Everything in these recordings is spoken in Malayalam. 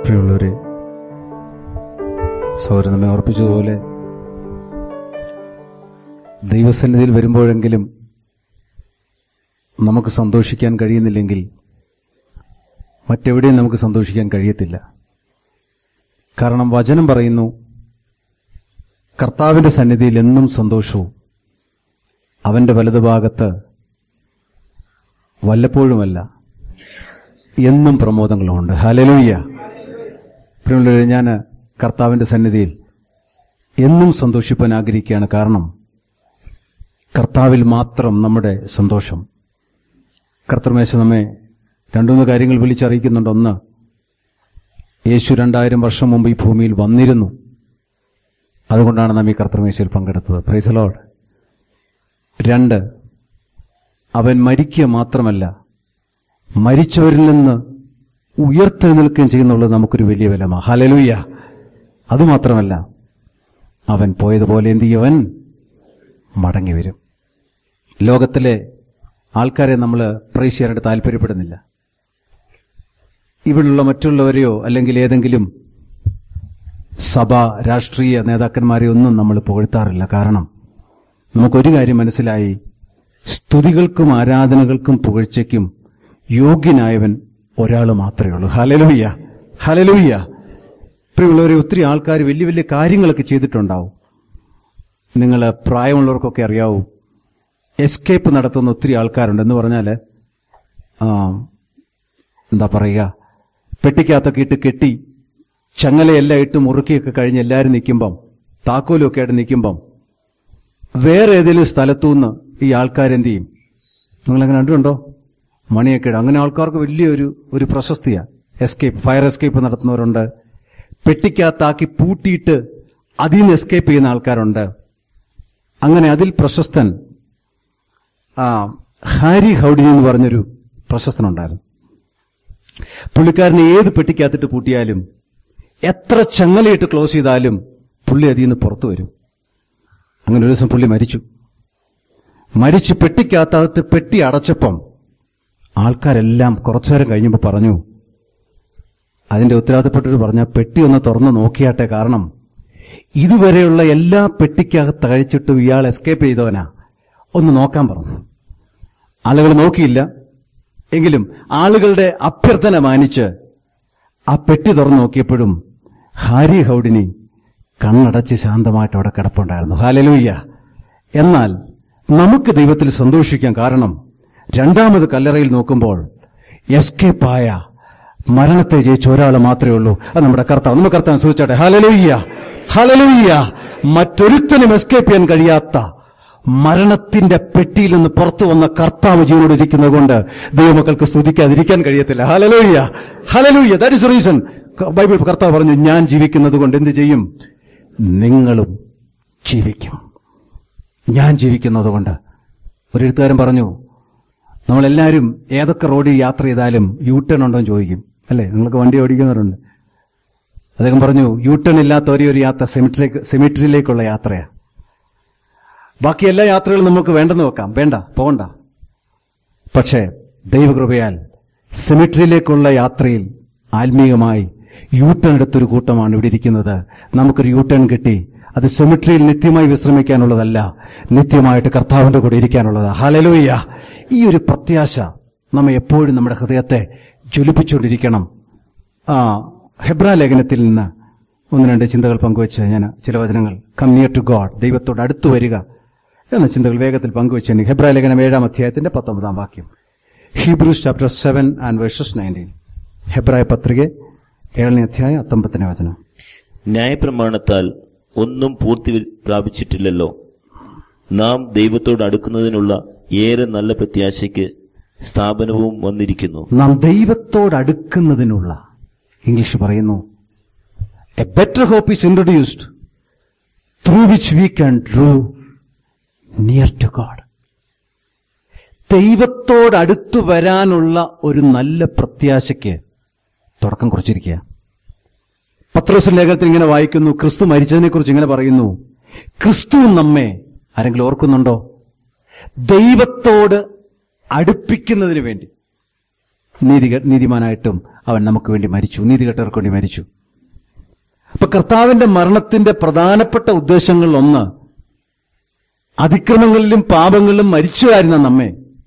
പ്രിയമുള്ളവരെ സൗരൻ നമ്മെ ഓർപ്പിച്ചതുപോലെ ദൈവസന്നിധിയിൽ വരുമ്പോഴെങ്കിലും നമുക്ക് സന്തോഷിക്കാൻ കഴിയുന്നില്ലെങ്കിൽ മറ്റെവിടെയും നമുക്ക് സന്തോഷിക്കാൻ കഴിയത്തില്ല കാരണം വചനം പറയുന്നു കർത്താവിന്റെ സന്നിധിയിൽ എന്നും സന്തോഷവും അവന്റെ വലതുഭാഗത്ത് വല്ലപ്പോഴുമല്ല എന്നും പ്രമോദങ്ങളുമുണ്ട് ഹലലൂയ്യ പ്രിയമുള്ളവരെ ഞാൻ കർത്താവിന്റെ സന്നിധിയിൽ എന്നും സന്തോഷിപ്പാൻ ആഗ്രഹിക്കുകയാണ് കാരണം കർത്താവിൽ മാത്രം നമ്മുടെ സന്തോഷം കർത്തൃമേശ നമ്മെ രണ്ടുമൂന്ന് കാര്യങ്ങൾ വിളിച്ചറിയിക്കുന്നുണ്ട് ഒന്ന് യേശു രണ്ടായിരം വർഷം മുമ്പ് ഈ ഭൂമിയിൽ വന്നിരുന്നു അതുകൊണ്ടാണ് നാം ഈ കർത്തൃമേശയിൽ പങ്കെടുത്തത് പ്രൈസലോഡ് രണ്ട് അവൻ മരിക്കുക മാത്രമല്ല മരിച്ചവരിൽ നിന്ന് ഉയർത്തെഴുന്നേൽക്കുകയും ചെയ്യുന്നുള്ളത് നമുക്കൊരു വലിയ ബലമാ ഹലലുയ്യ അതുമാത്രമല്ല അവൻ പോയതുപോലെ എന്ത് ചെയ്യവൻ മടങ്ങി വരും ലോകത്തിലെ ആൾക്കാരെ നമ്മൾ പ്രൈസ് ചെയ്യാനായിട്ട് താല്പര്യപ്പെടുന്നില്ല ഇവിടെയുള്ള മറ്റുള്ളവരെയോ അല്ലെങ്കിൽ ഏതെങ്കിലും സഭ രാഷ്ട്രീയ നേതാക്കന്മാരെയോ ഒന്നും നമ്മൾ പുകഴ്ത്താറില്ല കാരണം നമുക്കൊരു കാര്യം മനസ്സിലായി സ്തുതികൾക്കും ആരാധനകൾക്കും പുകഴ്ചയ്ക്കും യോഗ്യനായവൻ ഒരാൾ മാത്രമേ ഉള്ളൂ ഹലലൂയ്യ ഹലലൂയ്യ പ്രിയമുള്ളവരെ ഒത്തിരി ആൾക്കാർ വലിയ വലിയ കാര്യങ്ങളൊക്കെ ചെയ്തിട്ടുണ്ടാവും നിങ്ങൾ പ്രായമുള്ളവർക്കൊക്കെ അറിയാവൂ എസ്കേപ്പ് നടത്തുന്ന ഒത്തിരി ആൾക്കാരുണ്ട് എന്ന് പറഞ്ഞാൽ എന്താ പറയുക പെട്ടിക്കകത്തൊക്കെ ഇട്ട് കെട്ടി ചങ്ങലയെല്ലാം ഇട്ട് മുറുക്കിയൊക്കെ കഴിഞ്ഞ് എല്ലാവരും നിൽക്കുമ്പം താക്കോലും ഒക്കെ ആയിട്ട് നിൽക്കുമ്പം വേറെ ഏതെങ്കിലും സ്ഥലത്തുനിന്ന് ഈ ആൾക്കാരെന്ത് ചെയ്യും നിങ്ങളങ്ങനെ കണ്ടിട്ടുണ്ടോ മണിയൊക്കെ ഇടും അങ്ങനെ ആൾക്കാർക്ക് വലിയൊരു ഒരു പ്രശസ്തിയാണ് എസ്കേപ്പ് ഫയർ എസ്കേപ്പ് നടത്തുന്നവരുണ്ട് പെട്ടിക്കകത്താക്കി പൂട്ടിയിട്ട് അതിൽ നിന്ന് എസ്കേപ്പ് ചെയ്യുന്ന ആൾക്കാരുണ്ട് അങ്ങനെ അതിൽ പ്രശസ്തൻ ആ ഹാരി ഹൗഡി എന്ന് പറഞ്ഞൊരു പ്രശസ്തനുണ്ടായിരുന്നു പുള്ളിക്കാരനെ ഏത് പെട്ടിക്കകത്തിട്ട് പൂട്ടിയാലും എത്ര ചങ്ങലയിട്ട് ക്ലോസ് ചെയ്താലും പുള്ളി അതിൽ നിന്ന് പുറത്തു വരും അങ്ങനെ ഒരു ദിവസം പുള്ളി മരിച്ചു മരിച്ച് പെട്ടിക്കകത്തകത്ത് പെട്ടി അടച്ചപ്പം ആൾക്കാരെല്ലാം കുറച്ചുനേരം കഴിഞ്ഞപ്പോൾ പറഞ്ഞു അതിന്റെ ഉത്തരവാദിത്തപ്പെട്ടവർ പറഞ്ഞ പെട്ടി ഒന്ന് തുറന്ന് നോക്കിയാട്ടെ കാരണം ഇതുവരെയുള്ള എല്ലാ പെട്ടിക്കകത്ത് കഴിച്ചിട്ടും ഇയാൾ എസ്കേപ്പ് ചെയ്തവനാ ഒന്ന് നോക്കാൻ പറഞ്ഞു ആളുകൾ നോക്കിയില്ല എങ്കിലും ആളുകളുടെ അഭ്യർത്ഥന മാനിച്ച് ആ പെട്ടി തുറന്നു നോക്കിയപ്പോഴും ഹാരി ഹൗഡിനി കണ്ണടച്ച് ശാന്തമായിട്ട് അവിടെ കിടപ്പുണ്ടായിരുന്നു ഹാലലൂയ്യ എന്നാൽ നമുക്ക് ദൈവത്തിൽ സന്തോഷിക്കാൻ കാരണം രണ്ടാമത് കല്ലറയിൽ നോക്കുമ്പോൾ എസ്കേപ്പായ മരണത്തെ ജയിച്ച ഒരാൾ മാത്രമേ ഉള്ളൂ അത് നമ്മുടെ കർത്താവ് നമ്മുടെ കർത്താവ് സൂചിച്ചാട്ടെ ഹലലൂയ്യ ഹലലൂയ്യ മറ്റൊരുത്തനും എസ്കേപ്പ് ചെയ്യാൻ കഴിയാത്ത മരണത്തിന്റെ പെട്ടിയിൽ നിന്ന് പുറത്തു വന്ന കർത്താവ് ജീവനോട് ഇരിക്കുന്നത് കൊണ്ട് ദൈവമക്കൾക്ക് സ്തുതിക്കാതിരിക്കാൻ കഴിയത്തില്ല hallelujah hallelujah that is reason Bible കർത്താവ് പറഞ്ഞു ഞാൻ ജീവിക്കുന്നത് കൊണ്ട് എന്ത് ചെയ്യും നിങ്ങളും ജീവിക്കും ഞാൻ ജീവിക്കുന്നത് കൊണ്ട് ഒരു എഴുത്തുകാരൻ പറഞ്ഞു നമ്മളെല്ലാവരും ഏതൊക്കെ റോഡിൽ യാത്ര ചെയ്താലും യൂ ടേൺ ഉണ്ടോ എന്ന് ചോദിക്കും അല്ലേ നിങ്ങൾക്ക് വണ്ടി ഓടിക്കുന്നവരുണ്ട് അദ്ദേഹം പറഞ്ഞു യൂ ടേൺ ഇല്ലാത്ത ഒരേ ഒരു യാത്ര സെമിട്രി സെമിട്രിയിലേക്കുള്ള യാത്രയാണ് ബാക്കി എല്ലാ യാത്രകളും നമുക്ക് വേണ്ടെന്ന് വെക്കാം വേണ്ട പോകണ്ട പക്ഷേ ദൈവകൃപയാൽ സെമിട്രിയിലേക്കുള്ള യാത്രയിൽ ആത്മീയമായി യൂട്ടേൺ എടുത്തൊരു കൂട്ടമാണ് ഇവിടെ ഇരിക്കുന്നത് നമുക്കൊരു യൂട്ടേൺ കിട്ടി അത് സെമിട്രിയിൽ നിത്യമായി വിശ്രമിക്കാനുള്ളതല്ല നിത്യമായിട്ട് കർത്താവിന്റെ കൂടെ ഇരിക്കാനുള്ളത് ഹലലോയ്യ ഈ ഒരു പ്രത്യാശ നമ്മെ എപ്പോഴും നമ്മുടെ ഹൃദയത്തെ ജ്വലിപ്പിച്ചുകൊണ്ടിരിക്കണം ആ ഹെബ്ര ലേഖനത്തിൽ നിന്ന് ഒന്ന് രണ്ട് ചിന്തകൾ പങ്കുവച്ച് ഞാൻ ചില വചനങ്ങൾ കം നിയർ ടു ഗോഡ് ദൈവത്തോട് അടുത്തു വരിക എന്ന ചിന്തകൾ വേഗത്തിൽ പങ്കുവച്ചു ഹെബ്ര ലേഖനം ഏഴാം അധ്യായത്തിന്റെ പത്തൊമ്പതാം വാക്യം Hebrews chapter seven and verses nineteen ഹെബ്രായ പത്രിക ഏഴನೇ അധ്യായം അത്തമ്പത്തിനെ വചനം ന്യായപ്രമാണത്താൽ ഒന്നും പൂർത്തി പ്രാപിച്ചിട്ടില്ലല്ലോ നാം ദൈവത്തോട് അടുക്കുന്നതിനുള്ള ഏറെ നല്ല പ്രത്യാശയ്ക്ക് സ്ഥാപനവും വന്നിരിക്കുന്നു നാം ദൈവത്തോട് അടുക്കുന്നതിനുള്ള ഇംഗ്ലീഷ് പറയുന്നു a better hope is introduced through which we can draw near to God ദൈവത്തോട് അടുത്തു വരാനുള്ള ഒരു നല്ല പ്രത്യാശയ്ക്ക് തുടക്കം കുറിച്ചിരിക്കുക പത്രോസ് ലേഖനത്തിൽ ഇങ്ങനെ വായിക്കുന്നു ക്രിസ്തു മരിച്ചതിനെക്കുറിച്ച് ഇങ്ങനെ പറയുന്നു ക്രിസ്തു നമ്മെ ആരെങ്കിലും ഓർക്കുന്നുണ്ടോ ദൈവത്തോട് അടുപ്പിക്കുന്നതിന് വേണ്ടി നീതി നീതിമാനായിട്ടും അവൻ നമുക്ക് വേണ്ടി മരിച്ചു നീതികെട്ടവർക്ക് വേണ്ടി മരിച്ചു അപ്പൊ കർത്താവിന്റെ മരണത്തിന്റെ പ്രധാനപ്പെട്ട ഉദ്ദേശങ്ങളിൽ ഒന്ന് അതിക്രമങ്ങളിലും പാപങ്ങളിലും മരിച്ചുവായിരുന്ന നമ്മെ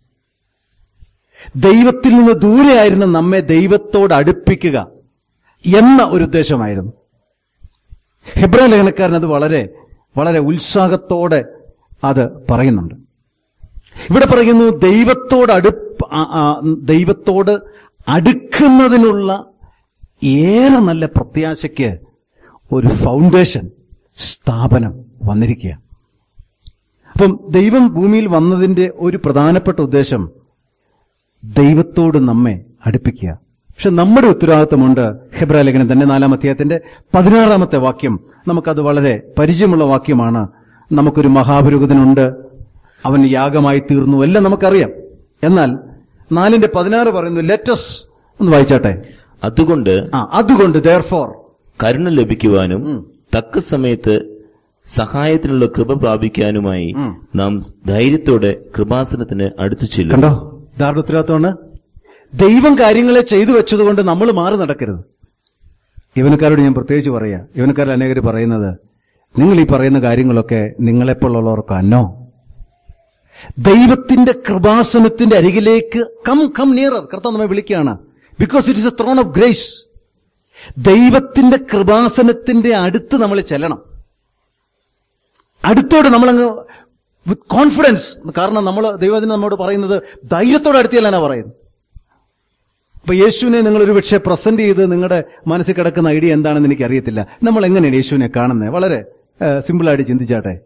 ദൈവത്തിൽ നിന്ന് ദൂരെയായിരുന്ന നമ്മെ ദൈവത്തോട് അടുപ്പിക്കുക എന്ന ഒരു ഉദ്ദേശമായിരുന്നു ഹെബ്രാ ലേഖനക്കാരൻ അത് വളരെ വളരെ ഉത്സാഹത്തോടെ അത് പറയുന്നുണ്ട് ഇവിടെ പറയുന്നു ദൈവത്തോട് അടുപ്പ് ആ- ആ, ദൈവത്തോട് അടുക്കുന്നതിനുള്ള ഏറെ നല്ല പ്രത്യാശയ്ക്ക് ഒരു ഫൗണ്ടേഷൻ സ്ഥാപനം വന്നിരിക്കുക അപ്പം ദൈവം ഭൂമിയിൽ വന്നതിന്റെ ഒരു പ്രധാനപ്പെട്ട ഉദ്ദേശം ദൈവത്തോട് നമ്മെ അടുപ്പിക്കുക പക്ഷെ നമ്മുടെ ഉത്തരവാദിത്തമുണ്ട് ഹെബ്രാ ലേഖനം തന്നെ നാലാം അധ്യായത്തിന്റെ പതിനാറാമത്തെ വാക്യം നമുക്കത് വളരെ പരിചയമുള്ള വാക്യമാണ് നമുക്കൊരു മഹാപുരോഹിതനുണ്ട് അവൻ യാഗമായി തീർന്നു എല്ലാം നമുക്കറിയാം എന്നാൽ നാലിന്റെ പതിനാറ് പറയുന്നു ലെറ്റസ് ഒന്ന് വായിച്ചാട്ടെ അതുകൊണ്ട് ആ അതുകൊണ്ട് ദയർഫോർ കരുണ ലഭിക്കുവാനും ഉം. തക്ക സമയത്ത് സഹായത്തിനുള്ള കൃപ പ്രാപിക്കാനുമായി ഉം. നാം ധൈര്യത്തോടെ കൃപാസനത്തിന് അടുത്തു ചെല്ലും കണ്ടോ ഇതാരുടെ ഉത്തരവാദിത്തമാണ് ദൈവം കാര്യങ്ങളെ ചെയ്തു വെച്ചതുകൊണ്ട് നമ്മൾ മാറി നടക്കരുത് യവനക്കാരോട് ഞാൻ പ്രത്യേകിച്ച് പറയാ യവനക്കാരിൽ അനേകർ പറയുന്നത് നിങ്ങൾ ഈ പറയുന്ന കാര്യങ്ങളൊക്കെ നിങ്ങളെപ്പോലുള്ളവർക്ക് അന്നോ ദൈവത്തിന്റെ കൃപാസനത്തിന്റെ അരികിലേക്ക് കം കം നിയറർ കർത്താവ് നമ്മെ വിളിക്കുകയാണ് because it is a throne of grace ദൈവത്തിന്റെ കൃപാസനത്തിന്റെ അടുത്ത് നമ്മൾ ചെല്ലണം അടുത്തോട് നമ്മളങ്ങ് വിത്ത് കോൺഫിഡൻസ് കാരണം നമ്മൾ ദൈവത്തിന് നമ്മോട് പറയുന്നത് ധൈര്യത്തോടെ അടുത്തിയല്ലാനാ പറയുന്നത് അപ്പൊ യേശുവിനെ നിങ്ങൾ ഒരു പക്ഷേ പ്രസന്റ് ചെയ്ത് നിങ്ങളുടെ മനസ്സിൽ കിടക്കുന്ന ഐഡിയ എന്താണെന്ന് എനിക്ക് അറിയത്തില്ല നമ്മൾ എങ്ങനെയാണ് യേശുവിനെ കാണുന്നത് വളരെ സിമ്പിളായിട്ട് ചിന്തിച്ചാട്ടെ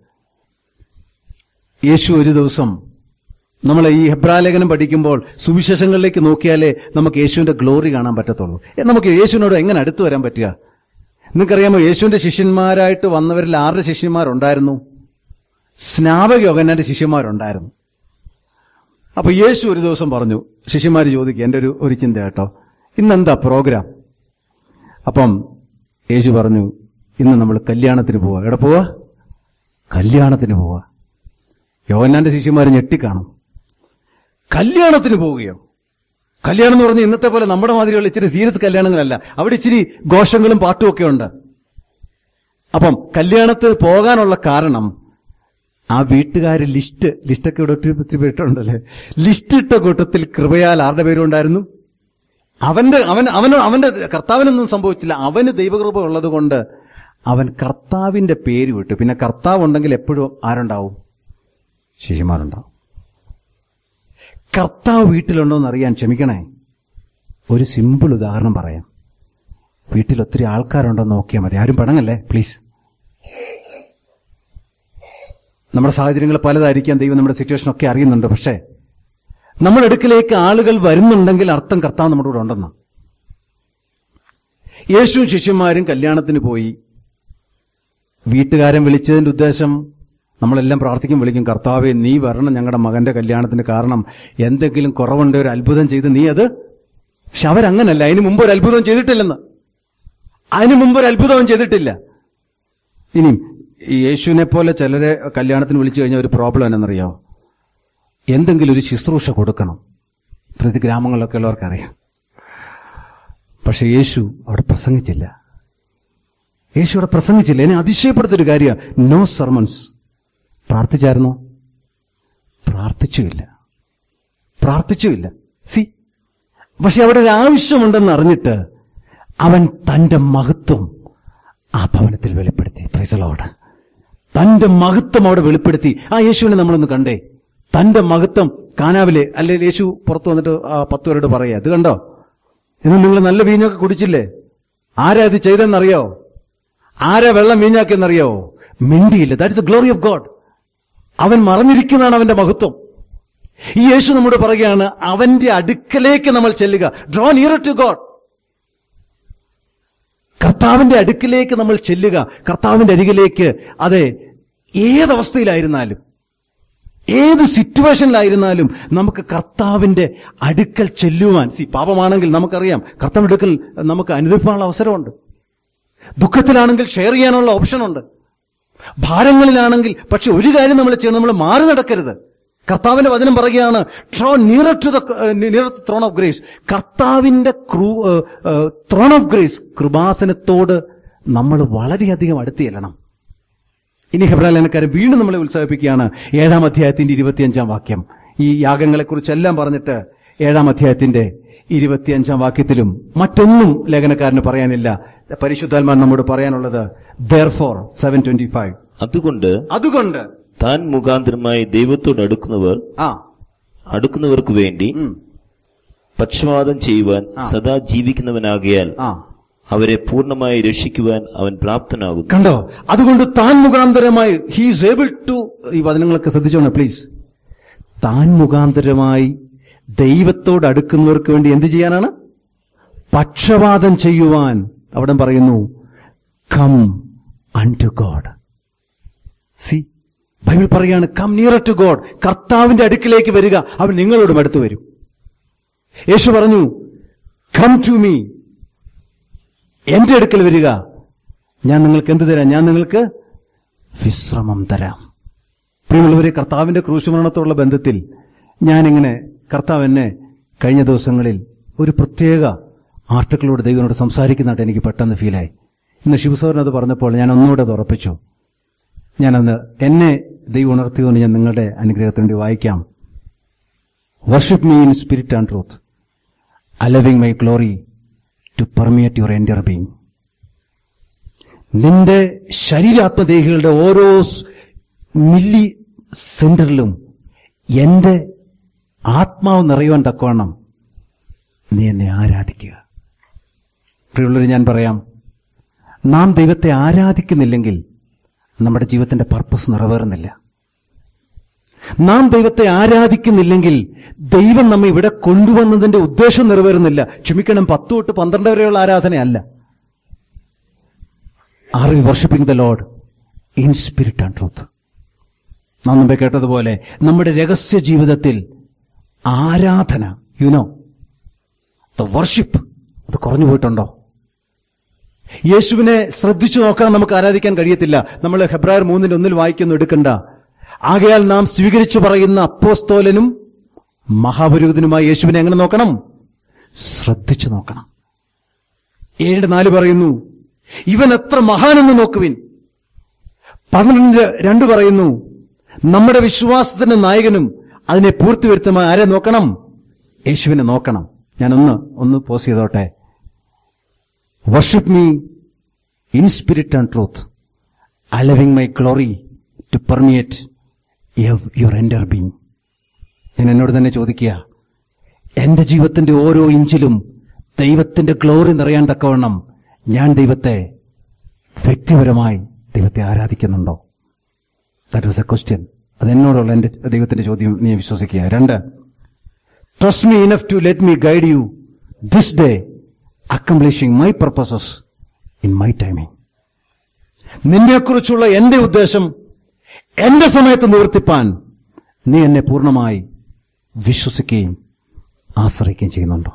യേശു ഒരു ദിവസം നമ്മൾ ഈ ഹെബ്രാലേഖനം പഠിക്കുമ്പോൾ സുവിശേഷങ്ങളിലേക്ക് നോക്കിയാലേ നമുക്ക് യേശുവിന്റെ ഗ്ലോറി കാണാൻ പറ്റത്തുള്ളൂ എ, നമുക്ക് യേശുവിനോട് എങ്ങനെ അടുത്ത് വരാൻ പറ്റുക നിങ്ങൾക്കറിയാമോ യേശുവിന്റെ ശിഷ്യന്മാരായിട്ട് വന്നവരിൽ ആരുടെ ശിഷ്യന്മാരുണ്ടായിരുന്നു സ്നാപക യോഗനാന്റെ ശിഷ്യന്മാരുണ്ടായിരുന്നു അപ്പൊ യേശു ഒരു ദിവസം പറഞ്ഞു ശിഷ്യന്മാർ ചോദിക്കുക എന്റെ ഒരു ഒരു ചിന്ത കേട്ടോ ഇന്നെന്താ പ്രോഗ്രാം അപ്പം യേശു പറഞ്ഞു ഇന്ന് നമ്മൾ കല്യാണത്തിന് പോവാ എവിടെ പോവാ കല്യാണത്തിന് പോവാ യോഹന്നാന്റെ ശിഷ്യന്മാർ ഞെട്ടിക്കാണും കല്യാണത്തിന് പോവുകയോ കല്യാണം എന്ന് പറഞ്ഞാൽ ഇന്നത്തെ പോലെ നമ്മുടെ മാതിരിയുള്ള ഇച്ചിരി സീരിയസ് കല്യാണങ്ങളല്ല അവിടെ ഇച്ചിരി ഘോഷങ്ങളും പാട്ടും ഒക്കെ ഉണ്ട് അപ്പം കല്യാണത്തിന് പോകാനുള്ള കാരണം ആ വീട്ടുകാർ ലിസ്റ്റ് ലിസ്റ്റൊക്കെ ഇവിടെ ഒത്തിരി ഒത്തിരി പേരുണ്ടല്ലേ ലിസ്റ്റ് ഇട്ട കൂട്ടത്തിൽ കൃപയാൽ ആരുടെ പേരും ഉണ്ടായിരുന്നു അവന്റെ അവൻ അവന് അവന്റെ കർത്താവിനൊന്നും സംഭവിച്ചില്ല അവന് ദൈവകൃപ ഉള്ളത് കൊണ്ട് അവൻ കർത്താവിന്റെ പേര് വിട്ടു പിന്നെ കർത്താവ് ഉണ്ടെങ്കിൽ എപ്പോഴും ആരുണ്ടാവും ശിശുമാരുണ്ടാവും കർത്താവ് വീട്ടിലുണ്ടോ എന്ന് അറിയാൻ ക്ഷമിക്കണേ ഒരു സിമ്പിൾ ഉദാഹരണം പറയാം വീട്ടിൽ ഒത്തിരി ആൾക്കാരുണ്ടോ എന്ന് നോക്കിയാൽ മതി ആരും പണങ്ങല്ലേ പ്ലീസ് നമ്മുടെ സാഹചര്യങ്ങൾ പലതായിരിക്കാം ദൈവം നമ്മുടെ സിറ്റുവേഷൻ ഒക്കെ അറിയുന്നുണ്ട് പക്ഷേ നമ്മുടെ അടുക്കിലേക്ക് ആളുകൾ വരുന്നുണ്ടെങ്കിൽ അർത്ഥം കർത്താവ് നമ്മുടെ കൂടെ ഉണ്ടെന്ന് യേശു ശിഷ്യന്മാരും കല്യാണത്തിന് പോയി വീട്ടുകാരൻ വിളിച്ചതിന്റെ ഉദ്ദേശം നമ്മളെല്ലാം പ്രാർത്ഥിക്കും വിളിക്കും കർത്താവെ നീ വരണം ഞങ്ങളുടെ മകന്റെ കല്യാണത്തിന് കാരണം എന്തെങ്കിലും കുറവുണ്ട് ഒരു അത്ഭുതം ചെയ്ത് നീ അത് പക്ഷെ അവരങ്ങനല്ല അതിന് മുമ്പ് ഒരു അത്ഭുതം ചെയ്തിട്ടില്ലെന്ന് അതിന് മുമ്പ് ഒരു അത്ഭുതവും ചെയ്തിട്ടില്ല ഇനിയും ഈ യേശുവിനെ പോലെ ചിലരെ കല്യാണത്തിന് വിളിച്ചു കഴിഞ്ഞാൽ ഒരു പ്രോബ്ലം എന്നറിയോ എന്തെങ്കിലും ഒരു ശുശ്രൂഷ കൊടുക്കണം പ്രതി ഗ്രാമങ്ങളിലൊക്കെ ഉള്ളവർക്കറിയാം പക്ഷെ യേശു അവിടെ പ്രസംഗിച്ചില്ല യേശു അവിടെ പ്രസംഗിച്ചില്ല എന്നെ അതിശയപ്പെടുത്തൊരു കാര്യമാണ് നോ സർമൺസ് പ്രാർത്ഥിച്ചായിരുന്നോ പ്രാർത്ഥിച്ചുമില്ല പ്രാർത്ഥിച്ചുമില്ല സി പക്ഷെ അവിടെ ഒരു ആവശ്യമുണ്ടെന്ന് അറിഞ്ഞിട്ട് അവൻ തന്റെ മഹത്വം ആ ഭവനത്തിൽ വെളിപ്പെടുത്തി പ്രൈസലോട് തന്റെ മഹത്വം അവിടെ വെളിപ്പെടുത്തി ആ യേശുവിനെ നമ്മളൊന്ന് കണ്ടേ തന്റെ മഹത്വം കാനാവിലെ അല്ലെ യേശു പുറത്തു വന്നിട്ട് ആ പത്ത് പേരോട് പറയാ ഇത് കണ്ടോ ഇന്ന് നിങ്ങൾ നല്ല വീഞ്ഞൊക്കെ കുടിച്ചില്ലേ ആരാ ഇത് ചെയ്തെന്നറിയോ ആരാ വെള്ളം വീഞ്ഞാക്കിയെന്നറിയോ മിണ്ടിയില്ല that's a glory of God അവൻ മറഞ്ഞിരിക്കുന്നതാണ് അവന്റെ മഹത്വം ഈ യേശു നമ്മോട് പറയുകയാണ് അവന്റെ അടുക്കലേക്ക് നമ്മൾ ചെല്ലുക ഡ്രോ നിയർ ടു ഗോഡ് കർത്താവിന്റെ അടുക്കിലേക്ക് നമ്മൾ ചെല്ലുക കർത്താവിന്റെ അരികിലേക്ക് അതെ ഏതവസ്ഥയിലായിരുന്നാലും ഏത് സിറ്റുവേഷനിലായിരുന്നാലും നമുക്ക് കർത്താവിന്റെ അടുക്കൽ ചെല്ലുവാൻ സി പാപമാണെങ്കിൽ നമുക്കറിയാം കർത്താവിന്റെ അടുക്കൽ നമുക്ക് അനുഭവിക്കാനുള്ള അവസരമുണ്ട് ദുഃഖത്തിലാണെങ്കിൽ ഷെയർ ചെയ്യാനുള്ള ഓപ്ഷനുണ്ട് ഭാരങ്ങളിലാണെങ്കിൽ പക്ഷെ ഒരു കാര്യം നമ്മൾ ചെയ്യണം നമ്മൾ മാറി നടക്കരുത് കർത്താവിന്റെ വചനം പറയുകയാണ് draw near to the near throne of grace കർത്താവിന്റെ ത്രോൺ ഓഫ് ഗ്രേസ് കൃപാസനത്തോട് നമ്മൾ വളരെയധികം അടുത്ത് ചെല്ലണം ഇനി ഹെബ്രാലേനക്കാരൻ വീണ്ടും നമ്മളെ ഉത്സാഹിപ്പിക്കുകയാണ് ഏഴാം അധ്യായത്തിന്റെ ഇരുപത്തിയഞ്ചാം വാക്യം ഈ യാഗങ്ങളെക്കുറിച്ചെല്ലാം പറഞ്ഞിട്ട് ഏഴാം അധ്യായത്തിന്റെ ഇരുപത്തിയഞ്ചാം വാക്യത്തിലും മറ്റൊന്നും ലേഖനക്കാരന് പറയാനില്ല പരിശുദ്ധാത്മാൻ നമ്മോട് പറയാനുള്ളത് therefore seven twenty five അതുകൊണ്ട് അതുകൊണ്ട് താൻ മുഖാന്തരമായി ദൈവത്തോട് അടുക്കുന്നവർ ആ അടുക്കുന്നവർക്ക് വേണ്ടി ഉം, പക്ഷപാതം ചെയ്യുവാൻ ആ. സദാ ജീവിക്കുന്നവനാകിയാൽ ആ അവരെ പൂർണ്ണമായി രക്ഷിക്കുവാൻ അവൻ പ്രാപ്തനാകുന്നു കണ്ടോ അതുകൊണ്ട് താൻ മുഖാന്തരമായി ഹീസ് ഏബിൾ ടു ഈ വചനങ്ങളൊക്കെ ശ്രദ്ധിച്ചോണം പ്ലീസ് താൻ മുഖാന്തരമായി ദൈവത്തോട് അടുക്കുന്നവർക്ക് വേണ്ടി എന്ത് ചെയ്യാനാണ് പക്ഷപാതം ചെയ്യുവാൻ അവിടെ പറയുന്നു come unto God see Bible പറയാണ് കം നിയർ ടു ഗോഡ് കർത്താവിന്റെ അടുക്കിലേക്ക് വരിക അവൻ നിങ്ങളോടും അടുത്ത് വരും യേശു പറഞ്ഞു കം ടു മീ എന്റെ അടുക്കൽ വരിക ഞാൻ നിങ്ങൾക്ക് എന്ത് തരാം ഞാൻ നിങ്ങൾക്ക് വിശ്രമം തരാം പ്രിയമുള്ളവരെ കർത്താവിന്റെ ക്രൂശുമരണത്തോടുള്ള ബന്ധത്തിൽ ഞാനിങ്ങനെ കർത്താവ് എന്നെ കഴിഞ്ഞ ദിവസങ്ങളിൽ ഒരു പ്രത്യേക ആർട്ടിക്കിളോട് ദൈവനോട് സംസാരിക്കുന്നതായിട്ട് എനിക്ക് പെട്ടെന്ന് ഫീലായി ഇന്ന് ശിവസോരൻ അത് പറഞ്ഞപ്പോൾ ഞാൻ ഒന്നുകൂടെ അത് ഉറപ്പിച്ചു ഞാനന്ന് എന്നെ ദൈവം ഉണർത്തിയതുകൊണ്ട് ഞാൻ നിങ്ങളുടെ അനുഗ്രഹത്തിന് വേണ്ടി വായിക്കാം worship me in spirit and truth allowing my glory to permeate your entire being നിന്റെ ശരീരാത്മദേഹികളുടെ ഓരോ സ് മില്ലി സെന്ററിലും എന്റെ ആത്മാവ് നിറയുവാൻ തക്കവണ്ണം നീ എന്നെ ആരാധിക്കുക പ്രിയുള്ളവർ ഞാൻ പറയാം നാം ദൈവത്തെ ആരാധിക്കുന്നില്ലെങ്കിൽ നമ്മുടെ ജീവിതത്തിന്റെ പർപ്പസ് നിറവേറുന്നില്ല നാം ദൈവത്തെ ആരാധിക്കുന്നില്ലെങ്കിൽ ദൈവം നമ്മെ ഇവിടെ കൊണ്ടുവന്നതിന്റെ ഉദ്ദേശം നിറവേറുന്നില്ല ക്ഷമിക്കണം പത്ത് തൊട്ട് പന്ത്രണ്ട് വരെയുള്ള ആരാധനയല്ല are we worshipping the Lord in spirit and truth നാം മുമ്പേ കേട്ടതുപോലെ നമ്മുടെ രഹസ്യ ജീവിതത്തിൽ ആരാധന യുനോ ദ വർഷിപ്പ് അത് കുറഞ്ഞു പോയിട്ടുണ്ടോ യേശുവിനെ ശ്രദ്ധിച്ചു നോക്കാൻ നമുക്ക് ആരാധിക്കാൻ കഴിയത്തില്ല നമ്മൾ ഹെബ്രായർ മൂന്നിന്റെ ഒന്നിൽ വായിക്കുന്നു എടുക്കണ്ട ആകയാൽ നാം സ്വീകരിച്ചു പറയുന്ന അപ്പോസ്തോലനും മഹാപുരോഹിതനുമായ യേശുവിനെ എങ്ങനെ നോക്കണം ശ്രദ്ധിച്ചു നോക്കണം ഏഴ് നാല് പറയുന്നു ഇവൻ എത്ര മഹാനെന്ന് നോക്കുവിൻ പന്ത്രണ്ട് രണ്ട് പറയുന്നു നമ്മുടെ വിശ്വാസത്തിന്റെ നായകനും അതിനെ പൂർത്തി വരുത്തുന്ന ആരെ നോക്കണം യേശുവിനെ നോക്കണം ഞാനൊന്ന് ഒന്ന് പോസ് ചെയ്തോട്ടെ worship me in spirit and truth allowing my glory to permeate your entire being ഞാൻ എന്നോട് തന്നെ ചോദിക്കുക എന്റെ ജീവിതത്തിന്റെ ഓരോ ഇഞ്ചിലും ദൈവത്തിന്റെ ഗ്ലോറി നിറയാൻ തക്കവണ്ണം ഞാൻ ദൈവത്തെ വ്യക്തിപരമായി ദൈവത്തെ ആരാധിക്കുന്നുണ്ടോ ദാറ്റ് വാസ് എ ക്വസ്റ്റ്യൻ അത് എന്നോടുള്ള എന്റെ ദൈവത്തിന്റെ ചോദ്യം നീ വിശ്വസിക്കുക രണ്ട് trust me enough to let me guide you this day accomplishing my purposes in my timing നിന്നെക്കുറിച്ചുള്ള എന്റെ ഉദ്ദേശം എന്റെ സമയത്ത് നിവർത്തിപ്പാൻ നീ എന്നെ പൂർണ്ണമായി വിശ്വസിക്കുകയും ആശ്രയിക്കുകയും ചെയ്യുന്നുണ്ടോ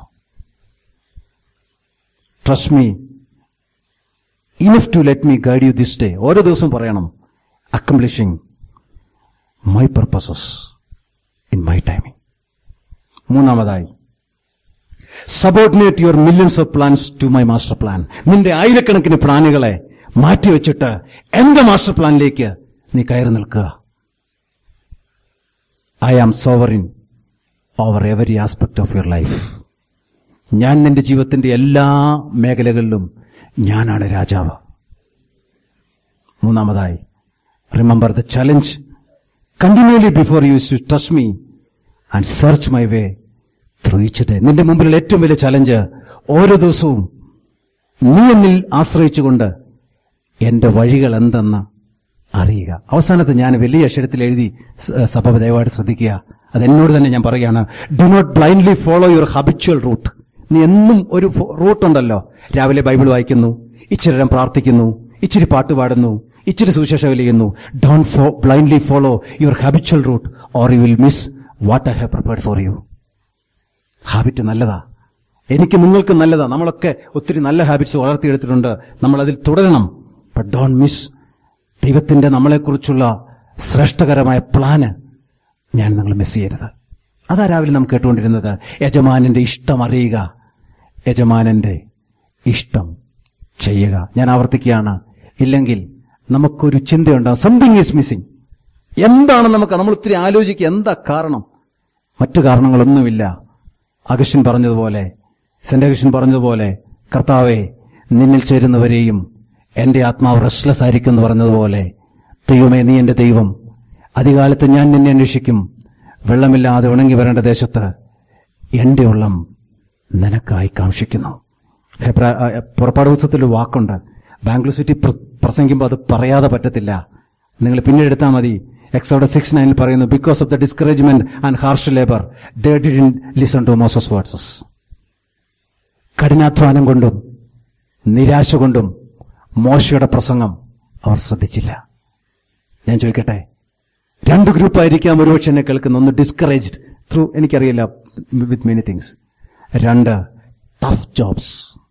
trust me enough to let me guide you this day ഓരോ ദിവസവും പറയണം accomplishing my purposes in my timing മൂന്നാമതായി subordinate your millions of plans to my master plan നിന്റെ ആയിരക്കണക്കിന് പ്ലാനുകളെ മാറ്റിവെച്ചിട്ട് എന്റെ മാസ്റ്റർ പ്ലാനിലേക്ക് നീ കയറി നിൽക്കുക I am sovereign over every aspect of your life ഞാൻ നിന്റെ ജീവിതത്തിന്റെ എല്ലാ മേഖലകളിലും ഞാനാണ് രാജാവ് മൂന്നാമതായി remember the challenge continually before you to trust me and search my way through each day നിന്റെ മുമ്പിലുള്ള ഏറ്റവും വലിയ ചലഞ്ച് ഓരോ ദിവസവും നീ എന്നിൽ ആശ്രയിച്ചുകൊണ്ട് എന്റെ വഴികൾ എന്തെന്ന് അറിയുക അവസാനത്ത് ഞാൻ വലിയ അക്ഷരത്തിൽ എഴുതി സ- സഭ ദയവായിട്ട് ശ്രദ്ധിക്കുക അത് എന്നോട് തന്നെ ഞാൻ പറയുകയാണ് do not blindly follow your habitual route നീ എന്നും ഒരു റൂട്ട് ഉണ്ടല്ലോ രാവിലെ ബൈബിൾ വായിക്കുന്നു ഇച്ചിരി നേരം പ്രാർത്ഥിക്കുന്നു ഇച്ചിരി പാട്ട് പാടുന്നു ഇച്ചിരി സുവിശേഷം ചെയ്യുന്നു don't for blindly follow your habitual route or you will miss what I have prepared for you habit നല്ലതാ എനിക്ക് നിങ്ങൾക്ക് നല്ലതാ നമ്മളൊക്കെ ഒത്തിരി നല്ല ഹാബിറ്റ്സ് വളർത്തിയെടുത്തിട്ടുണ്ട് നമ്മൾ അതിൽ തുടരണം ബട്ട് ഡോണ്ട് മിസ് ദൈവത്തിന്റെ നമ്മളെക്കുറിച്ചുള്ള ശ്രേഷ്ഠകരമായ പ്ലാന് ഞാൻ നിങ്ങൾ മിസ് ചെയ്യരുത് അതാ രാവിലെ നാം കേട്ടുകൊണ്ടിരുന്നത് യജമാനന്റെ ഇഷ്ടം അറിയുക യജമാനന്റെ ഇഷ്ടം ചെയ്യുക ഞാൻ ആവർത്തിക്കുകയാണ് ഇല്ലെങ്കിൽ നമുക്കൊരു ചിന്തയുണ്ടാകും സംതിങ് ഈസ് മിസ്സിംഗ് എന്താണ് നമുക്ക് നമ്മൾ ഒത്തിരി ആലോചിക്കുക എന്താ കാരണം മറ്റു കാരണങ്ങളൊന്നുമില്ല അഗഷൻ പറഞ്ഞതുപോലെ സെന്റ് അഗഷൻ പറഞ്ഞതുപോലെ കർത്താവെ നിന്നിൽ ചേരുന്നവരെയും എന്റെ ആത്മാവ് റെസ്ലെസ് ആയിരിക്കും എന്ന് പറഞ്ഞതുപോലെ ദൈവമേ നീ എന്റെ ദൈവം അധികാലത്ത് ഞാൻ നിന്നെ അന്വേഷിക്കും വെള്ളമില്ലാതെ ഉണങ്ങി വരേണ്ട ദേശത്ത് എന്റെ ഉള്ളം നിനക്കായി കാക്ഷിക്കുന്നു ഹെബ്രാ- ആ, പുറപ്പാട് പുസ്തകത്തിൽ ഒരു വാക്കുണ്ട് ബാംഗ്ലൂർ സിറ്റി പ്ര- പ്രസംഗിക്കുമ്പോൾ അത് പറയാതെ പറ്റത്തില്ല നിങ്ങൾ പിന്നീട് എടുത്താൽ മതി എക്സോഡ് സിക്സ് നയനിൽ പറയുന്നു because of the discouragement and harsh labour they didn't listen to Moses words കഠിനാധ്വാനം കൊണ്ടും നിരാശ കൊണ്ടും മോശയുടെ പ്രസംഗം അവർ ശ്രദ്ധിച്ചില്ല ഞാൻ ചോദിക്കട്ടെ രണ്ട് ഗ്രൂപ്പായിരിക്കാം ഒരുപക്ഷെ എന്നെ കേൾക്കുന്ന ഒന്ന് ഡിസ്കറേജ്ഡ് ത്രൂ എനിക്കറിയില്ല വിത്ത് മെനി തിങ്സ് രണ്ട് ടഫ് ജോബ്സ്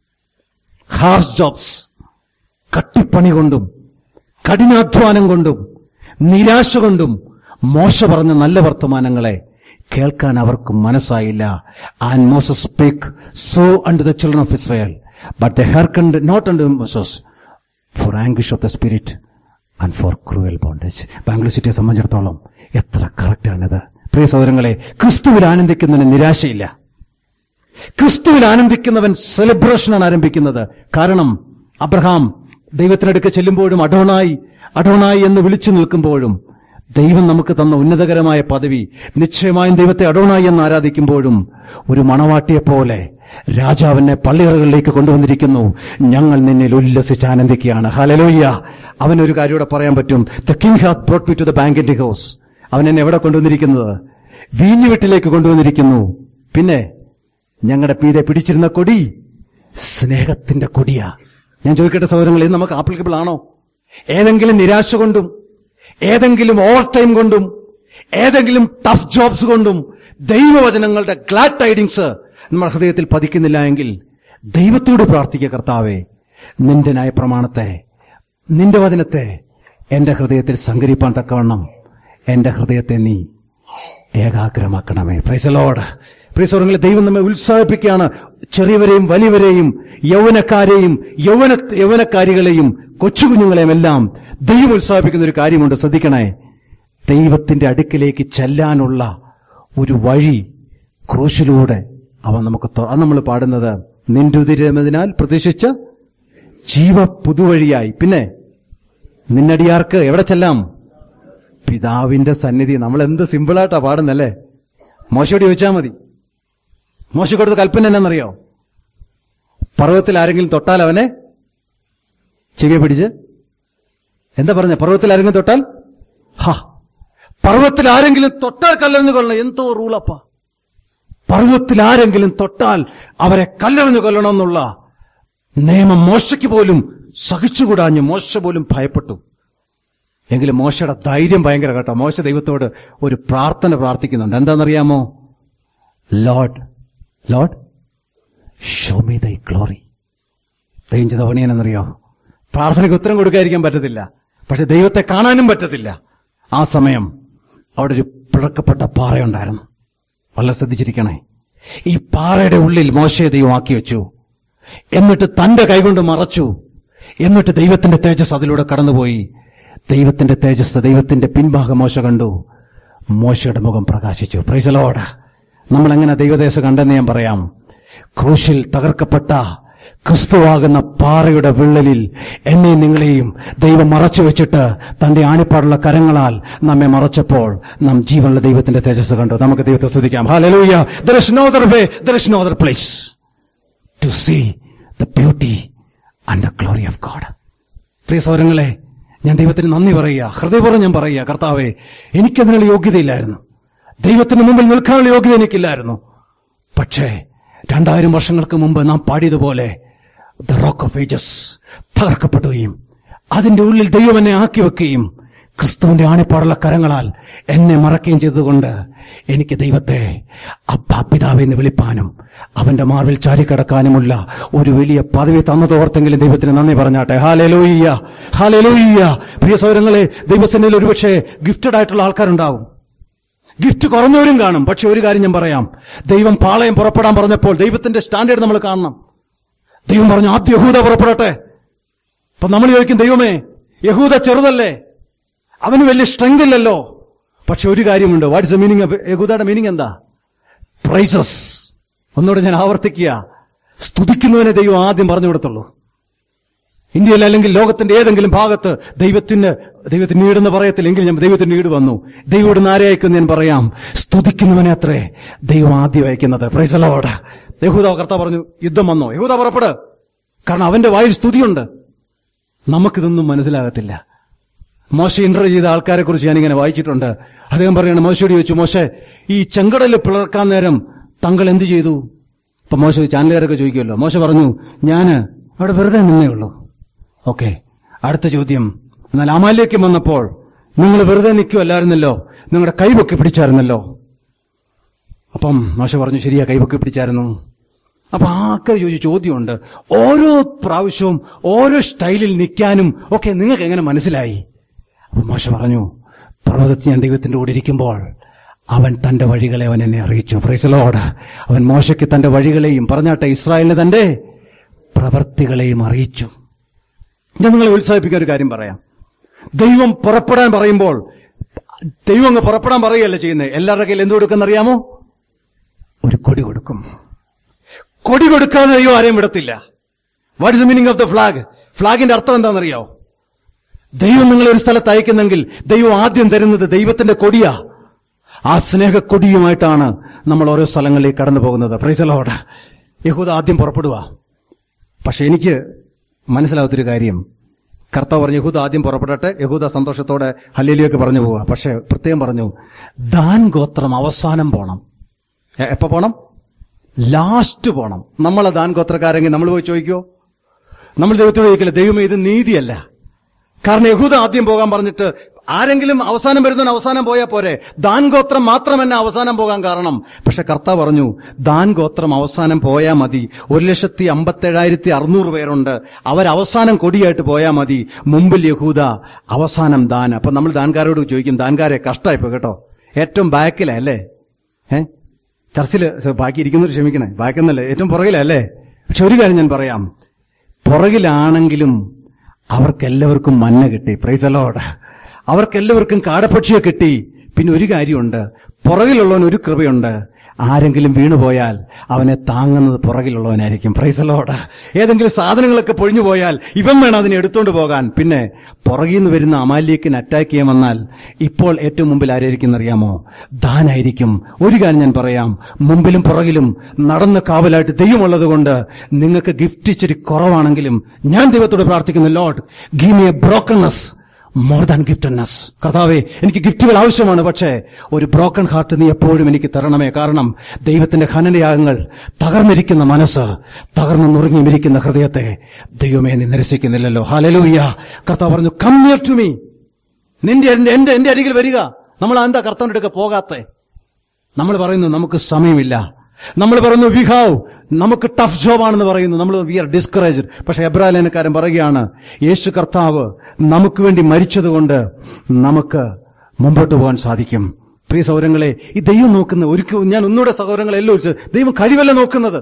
ഹാർഷ് ജോബ്സ് കട്ടിപ്പണി കൊണ്ടും കഠിനാധ്വാനം കൊണ്ടും നിരാശ കൊണ്ടും മോശ പറഞ്ഞ നല്ല വർത്തമാനങ്ങളെ കേൾക്കാൻ അവർക്ക് മനസ്സായില്ല and Moses speak so unto the children of Israel but the hearkened not unto Moses for anguish of the spirit and for cruel bondage Bangalore സിറ്റിയെ സംബന്ധിച്ചിടത്തോളം എത്ര കറക്റ്റാണിത് പ്രിയ സഹോദരങ്ങളെ ക്രിസ്തുവിൽ ആനന്ദിക്കുന്നതിന് നിരാശയില്ല ക്രിസ്തുവിൽ ആനന്ദിക്കുന്നവൻ സെലിബ്രേഷനാണ് ആരംഭിക്കുന്നത് കാരണം അബ്രഹാം ദൈവത്തിനടുക്ക് ചെല്ലുമ്പോഴും അടോണായി അടോണായി എന്ന് വിളിച്ചു നിൽക്കുമ്പോഴും ദൈവം നമുക്ക് തന്ന ഉന്നതകരമായ പദവി നിശ്ചയമായും ദൈവത്തെ അടോണായി എന്ന് ആരാധിക്കുമ്പോഴും ഒരു മണവാട്ടിയെ പോലെ രാജാവിനെ പള്ളിയറകളിലേക്ക് കൊണ്ടുവന്നിരിക്കുന്നു ഞങ്ങൾ നിന്നിൽ ഉല്ലസിച്ച് ആനന്ദിക്കുകയാണ് ഹലലോയ്യ അവനൊരു കാര്യം കൂടെ പറയാൻ പറ്റും the king has brought me to the banquet house അവൻ എന്നെ എവിടെ കൊണ്ടുവന്നിരിക്കുന്നത് വീഞ്ഞുവീട്ടിലേക്ക് കൊണ്ടുവന്നിരിക്കുന്നു പിന്നെ ഞങ്ങളുടെ പീതെ പിടിച്ചിരുന്ന കൊടി സ്നേഹത്തിന്റെ കൊടിയാ ഞാൻ ചോദിക്കട്ടെ സഹോദരങ്ങൾ ഇത് നമുക്ക് ആപ്ലിക്കബിൾ ആണോ ഏതെങ്കിലും നിരാശ കൊണ്ടും ഏതെങ്കിലും ഓവർ ടൈം കൊണ്ടും ഏതെങ്കിലും ടഫ് ജോബ്സ് കൊണ്ടും ദൈവവചനങ്ങളുടെ ഗ്ലാഡ് ടൈഡിങ്സ് നമ്മുടെ ഹൃദയത്തിൽ പതിക്കുന്നില്ല എങ്കിൽ ദൈവത്തോട് പ്രാർത്ഥിക്കുക കർത്താവേ നിന്റെ ന്യായപ്രമാണത്തെ നിന്റെ വചനത്തെ എന്റെ ഹൃദയത്തിൽ സംകരിപ്പാൻ തക്കവണ്ണം എന്റെ ഹൃദയത്തെ നീ ഏകാഗ്രമാക്കണമേ പ്രൈസലോട് പ്രിയസൗരങ്ങളെ ദൈവം നമ്മെ ഉത്സാഹിപ്പിക്കുകയാണ് ചെറിയവരെയും വലിയവരെയും യൗവനക്കാരെയും യൗവന യൗവനക്കാരികളെയും കൊച്ചുകുഞ്ഞുങ്ങളെയും എല്ലാം ദൈവം ഉത്സാഹിപ്പിക്കുന്ന ഒരു കാര്യമുണ്ട് ശ്രദ്ധിക്കണേ ദൈവത്തിന്റെ അടുക്കിലേക്ക് ചെല്ലാനുള്ള ഒരു വഴി ക്രൂശിലൂടെ അവൻ നമുക്ക് തൊ- അത് നമ്മൾ പാടുന്നത് നിൻരുതിരമതിനാൽ പ്രതീക്ഷിച്ച ജീവ പുതുവഴിയായി പിന്നെ നിന്നടിയാർക്ക് എവിടെ ചെല്ലാം പിതാവിന്റെ സന്നിധി നമ്മൾ എന്ത് സിമ്പിളായിട്ടാ പാടുന്നല്ലേ മോശയോട് ചോദിച്ചാൽ മതി മോശ കൊടുത്ത കൽപ്പന എന്നാണെന്നറിയോ പർവ്വത്തിൽ ആരെങ്കിലും തൊട്ടാൽ അവനെ ചെവിയെ പിടിച്ച് എന്താ പറഞ്ഞ പർവ്വത്തിൽ ആരെങ്കിലും തൊട്ടാൽ ഹാ പർവ്വത്തിൽ ആരെങ്കിലും തൊട്ടാൽ കല്ലെറിഞ്ഞു കൊല്ലണം എന്തോ റൂളപ്പാ പർവ്വത്തിൽ ആരെങ്കിലും തൊട്ടാൽ അവരെ കല്ലെറിഞ്ഞു കൊല്ലണമെന്നുള്ള നിയമം മോശയ്ക്ക് പോലും സഹിച്ചുകൂടാഞ്ഞു മോശ പോലും ഭയപ്പെട്ടു എങ്കിലും മോശയുടെ ധൈര്യം ഭയങ്കര കേട്ടോ മോശ ദൈവത്തോട് ഒരു പ്രാർത്ഥന പ്രാർത്ഥിക്കുന്നുണ്ട് എന്താണെന്നറിയാമോ Lord Lord show me thy glory ദൈവം ചെയ്ത പണിയാനെന്നറിയോ പ്രാർത്ഥനയ്ക്ക് ഉത്തരം കൊടുക്കാതിരിക്കാൻ പറ്റത്തില്ല പക്ഷെ ദൈവത്തെ കാണാനും പറ്റത്തില്ല ആ സമയം അവിടെ ഒരു പിളക്കപ്പെട്ട പാറയുണ്ടായിരുന്നു വളരെ ശ്രദ്ധിച്ചിരിക്കണേ ഈ പാറയുടെ ഉള്ളിൽ മോശയെ ദൈവം ആക്കി വെച്ചു എന്നിട്ട് തന്റെ കൈകൊണ്ട് മറച്ചു എന്നിട്ട് ദൈവത്തിന്റെ തേജസ് അതിലൂടെ കടന്നുപോയി ദൈവത്തിന്റെ തേജസ് ദൈവത്തിന്റെ പിൻഭാഗം മോശ കണ്ടു മോശയുടെ മുഖം പ്രകാശിച്ചു പ്രൈസലോട് നമ്മൾ എങ്ങനെ ദൈവദേശം കണ്ടെന്ന് ഞാൻ പറയാം ക്രൂശിൽ തകർക്കപ്പെട്ട ക്രിസ്തുവാകുന്ന പാറയുടെ വിള്ളലിൽ എന്നെയും നിങ്ങളെയും ദൈവം മറച്ചു വെച്ചിട്ട് തന്റെ ആണിപ്പാടുള്ള കരങ്ങളാൽ നമ്മെ മറച്ചപ്പോൾ നാം ജീവനുള്ള ദൈവത്തിന്റെ തേജസ് കണ്ടു നമുക്ക് ദൈവത്തെ ശ്രദ്ധിക്കാം hallelujah there is no other way there is no other place to see the beauty and the glory of God പ്രിയ സൗരങ്ങളെ ഞാൻ ദൈവത്തിന് നന്ദി പറയുക ഹൃദയപൂർവ്വം ഞാൻ പറയുക കർത്താവെ എനിക്കതിനുള്ള യോഗ്യതയില്ലായിരുന്നു ദൈവത്തിന് മുമ്പിൽ നിൽക്കാനുള്ള യോഗ്യത എനിക്കില്ലായിരുന്നു പക്ഷേ രണ്ടായിരം വർഷങ്ങൾക്ക് മുമ്പ് നാം പാടിയതുപോലെ ദ റോക്ക് ഓഫ് ഏജസ് തകർക്കപ്പെടുകയും അതിന്റെ ഉള്ളിൽ ദൈവം എന്നെ ആക്കി വെക്കുകയും ക്രിസ്തുവിന്റെ ആണിപ്പാടുള്ള കരങ്ങളാൽ എന്നെ മറക്കുകയും ചെയ്തതുകൊണ്ട് എനിക്ക് ദൈവത്തെ അബ്ബാ പിതാവ് എന്ന് വിളിപ്പാനും അവന്റെ മാർവിൽ ചാരിക്കിടക്കാനുമുള്ള ഒരു വലിയ പദവി തന്നതോർത്തെങ്കിലും ദൈവത്തിന് നന്ദി പറഞ്ഞാട്ടെ ഹാലലൂയ്യ ഹാലലൂയ്യ പ്രിയ സൗരങ്ങളെ ദൈവസേനയിൽ ഒരുപക്ഷെ ഗിഫ്റ്റഡ് ആയിട്ടുള്ള ആൾക്കാരുണ്ടാവും ഗിഫ്റ്റ് കുറഞ്ഞവരും കാണും പക്ഷെ ഒരു കാര്യം ഞാൻ പറയാം ദൈവം പാളയം പുറപ്പെടാൻ പറഞ്ഞപ്പോൾ ദൈവത്തിന്റെ സ്റ്റാൻഡേർഡ് നമ്മൾ കാണണം ദൈവം പറഞ്ഞു ആദ്യ യഹൂദ പുറപ്പെടട്ടെ അപ്പൊ നമ്മൾ ചോദിക്കും ദൈവമേ യഹൂദ ചെറുതല്ലേ അവന് വലിയ സ്ട്രെങ്ത് ഇല്ലല്ലോ പക്ഷെ ഒരു കാര്യമുണ്ട് വാട്ട്സ് ദ മീനിങ് ഓഫ് യഹൂദയുടെ മീനിങ് എന്താ പ്രൈസസ് ഒന്നുകൂടെ ഞാൻ ആവർത്തിക്കുക സ്തുതിക്കുന്നവനെ ദൈവം ആദ്യം പറഞ്ഞു കൊടുത്തുള്ളൂ ഇന്ത്യയിൽ അല്ലെങ്കിൽ ലോകത്തിന്റെ ഏതെങ്കിലും ഭാഗത്ത് ദൈവത്തിന് ദൈവത്തിന് ഈടെന്ന് പറയത്തില്ലെങ്കിൽ ഞാൻ ദൈവത്തിന് ഈട് വന്നു ദൈവം ഇവിടുന്ന് ആരെ അയക്കുമെന്ന് ഞാൻ പറയാം സ്തുതിക്കുന്നവനെ അത്രേ ദൈവം ആദ്യം അയക്കുന്നത് പ്രൈസലോട് യഹൂദ കർത്ത പറഞ്ഞു യുദ്ധം വന്നോ യഹൂദ പുറപ്പെട് കാരണം അവന്റെ വായിൽ സ്തുതിയുണ്ട് നമുക്കിതൊന്നും മനസ്സിലാകത്തില്ല മോശ ഇന്റർവ്യൂ ചെയ്ത ആൾക്കാരെ കുറിച്ച് ഞാനിങ്ങനെ വായിച്ചിട്ടുണ്ട് അദ്ദേഹം പറയാണ് മോശയോട് ചോദിച്ചു മോശെ ഈ ചെങ്കടലിൽ പിളർക്കാൻ നേരം തങ്ങൾ എന്ത് ചെയ്തു ഇപ്പൊ മോശ ചാനലുകാരൊക്കെ ചോദിക്കുമല്ലോ മോശ പറഞ്ഞു ഞാന് അവിടെ വെറുതെ നിന്നേ ഉള്ളൂ ഓക്കെ അടുത്ത ചോദ്യം എന്നാൽ അമാലേക്ക് വന്നപ്പോൾ നിങ്ങൾ വെറുതെ നിൽക്കുമല്ലായിരുന്നല്ലോ നിങ്ങളുടെ കൈപൊക്കി പിടിച്ചായിരുന്നല്ലോ അപ്പം മോശ പറഞ്ഞു ശരിയാ കൈപൊക്കി പിടിച്ചായിരുന്നു അപ്പൊ ആൾക്കാർ ചോദിച്ച ചോദ്യമുണ്ട് ഓരോ പ്രാവശ്യവും ഓരോ സ്റ്റൈലിൽ നിൽക്കാനും ഒക്കെ നിങ്ങൾക്ക് എങ്ങനെ മനസ്സിലായി അപ്പൊ മോശ പറഞ്ഞു പർവ്വതത്തിൽ ഞാൻ ദൈവത്തിന്റെ കൂടെ ഇരിക്കുമ്പോൾ അവൻ തന്റെ വഴികളെ അവൻ എന്നെ അറിയിച്ചു ഫ്രൈസലോട് അവൻ മോശയ്ക്ക് തന്റെ വഴികളെയും പറഞ്ഞാട്ടെ ഇസ്രായേലിന് തന്റെ പ്രവർത്തികളെയും അറിയിച്ചു ഞാൻ നിങ്ങളെ ഉത്സാഹിപ്പിക്കാൻ ഒരു കാര്യം പറയാം ദൈവം പുറപ്പെടാൻ പറയുമ്പോൾ ദൈവം അങ്ങ് പുറപ്പെടാൻ പറയുകയല്ല ചെയ്യുന്നത് എല്ലാവരുടെ കയ്യിൽ എന്ത് കൊടുക്കുന്നറിയാമോ ഒരു കൊടി കൊടുക്കും കൊടി കൊടുക്കാതെ ദൈവം ആരെയും വിടത്തില്ല what is the meaning of the flag ഫ്ലാഗിന്റെ അർത്ഥം എന്താണെന്നറിയാവോ ദൈവം നിങ്ങളെ ഒരു സ്ഥലത്ത് അയക്കുന്നെങ്കിൽ ദൈവം ആദ്യം തരുന്നത് ദൈവത്തിന്റെ കൊടിയാ ആ സ്നേഹ കൊടിയുമായിട്ടാണ് നമ്മൾ ഓരോ സ്ഥലങ്ങളിലേക്ക് കടന്നു പോകുന്നത് പ്രൈസലോട് യഹൂദ ആദ്യം പുറപ്പെടുക പക്ഷെ എനിക്ക് മനസ്സിലാവാത്തൊരു കാര്യം കർത്താവ് പറഞ്ഞു യഹൂദ ആദ്യം പുറപ്പെടട്ടെ യഹൂദ സന്തോഷത്തോടെ ഹല്ലേലിയൊക്കെ പറഞ്ഞു പോവുക പക്ഷെ പ്രത്യേകം പറഞ്ഞു ദാൻ ഗോത്രം അവസാനം പോണം എ- എപ്പോ പോണം ലാസ്റ്റ് പോണം നമ്മളെ ദാൻ ഗോത്രക്കാരെങ്കിൽ നമ്മൾ പോയി ചോദിക്കോ നമ്മൾ ദൈവത്തോട് ചോദിക്കില്ല ദൈവമേ ഇത് നീതിയല്ല കാരണം യഹൂദ ആദ്യം പോകാൻ പറഞ്ഞിട്ട് ആരെങ്കിലും അവസാനം വരുന്നവൻ അവസാനം പോയാൽ പോരെ ദാൻ ഗോത്രം മാത്രം എന്നെ അവസാനം പോകാൻ കാരണം പക്ഷെ കർത്താവ് പറഞ്ഞു ദാൻ ഗോത്രം അവസാനം പോയാൽ മതി ഒരു ലക്ഷത്തി അമ്പത്തേഴായിരത്തി അറുന്നൂറ് പേരുണ്ട് അവർ അവസാനം കൊടിയായിട്ട് പോയാൽ മതി മുമ്പിൽ യഹൂദ അവസാനം ദാൻ അപ്പൊ നമ്മൾ ദാൻകാരോട് ചോദിക്കും ദാൻകാരെ കഷ്ടമായിപ്പോ കേട്ടോ ഏറ്റവും ബാക്കിലാ അല്ലേ ഏ ചർച്ചിൽ ബാക്കി ഇരിക്കുന്നവർ ക്ഷമിക്കണേ ബാക്കെന്നല്ലേ ഏറ്റവും പുറകിലാ അല്ലേ പക്ഷെ ഒരു കാര്യം ഞാൻ പറയാം പുറകിലാണെങ്കിലും അവർക്കെല്ലാവർക്കും മഞ്ഞ കിട്ടി പ്രൈസ് അലോഡ് അവർക്കെല്ലാവർക്കും കാടപ്പക്ഷിയെ കിട്ടി പിന്നെ ഒരു കാര്യമുണ്ട് പുറകിലുള്ളവൻ ഒരു കൃപയുണ്ട് ആരെങ്കിലും വീണുപോയാൽ അവനെ താങ്ങുന്നത് പുറകിലുള്ളവനായിരിക്കും പ്രൈസലോട് ഏതെങ്കിലും സാധനങ്ങളൊക്കെ പൊഴിഞ്ഞു പോയാൽ ഇവൻ വേണം അതിനെ എടുത്തുകൊണ്ട് പോകാൻ പിന്നെ പുറകിൽ നിന്ന് വരുന്ന അമാലിയക്കിന് അറ്റാക്ക് ചെയ്യാൻ വന്നാൽ ഇപ്പോൾ ഏറ്റവും മുമ്പിൽ ആരായിരിക്കും അറിയാമോ ദാനായിരിക്കും ഒരു കാര്യം ഞാൻ പറയാം മുമ്പിലും പുറകിലും നടന്ന കാവലായിട്ട് ദൈവമുള്ളത് കൊണ്ട് നിങ്ങൾക്ക് ഗിഫ്റ്റ് ഇച്ചിരി കുറവാണെങ്കിലും ഞാൻ ദൈവത്തോട് പ്രാർത്ഥിക്കുന്നു Lord give me a brokenness more than giftedness കർത്താവെ എനിക്ക് ഗിഫ്റ്റുകൾ ആവശ്യമാണ് പക്ഷേ ഒരു ബ്രോക്കൺ ഹാർട്ട് നീ എപ്പോഴും എനിക്ക് തരണമേ കാരണം ദൈവത്തിന്റെ ഖനനയാഗങ്ങൾ തകർന്നിരിക്കുന്ന മനസ്സ് തകർന്നു നുറുങ്ങിയിരിക്കുന്ന ഹൃദയത്തെ ദൈവമേ നീ നിരസിക്കുന്നില്ലല്ലോ ഹാലലൂയ്യ കർത്താവ് പറഞ്ഞു കം നിയർ ടു മീ നിന്റെ എന്റെ എന്റെ എന്റെ അരികിൽ വരിക നമ്മൾ എന്താ കർത്താവിന്റെ അടുക്ക പോകാത്തെ നമ്മൾ പറയുന്നു നമുക്ക് സമയമില്ല നമ്മൾ പറയുന്നു വി ഹാവ് നമുക്ക് ടഫ് ജോബാണെന്ന് പറയുന്നു നമ്മൾ വി ആർ ഡിസ്കറേജ്ഡ് പക്ഷെ എബ്രാലേനക്കാരൻ പറയുകയാണ് യേശു കർത്താവ് നമുക്ക് വേണ്ടി മരിച്ചതുകൊണ്ട് നമുക്ക് മുമ്പോട്ട് പോകാൻ സാധിക്കും പ്രിയ സൗരങ്ങളെ ഈ ദൈവം നോക്കുന്ന ഒരിക്കലും ഞാൻ ഒന്നുകൂടെ സഹോദരങ്ങളെ എല്ലാം ഒഴിച്ച് ദൈവം കഴിവല്ല നോക്കുന്നത്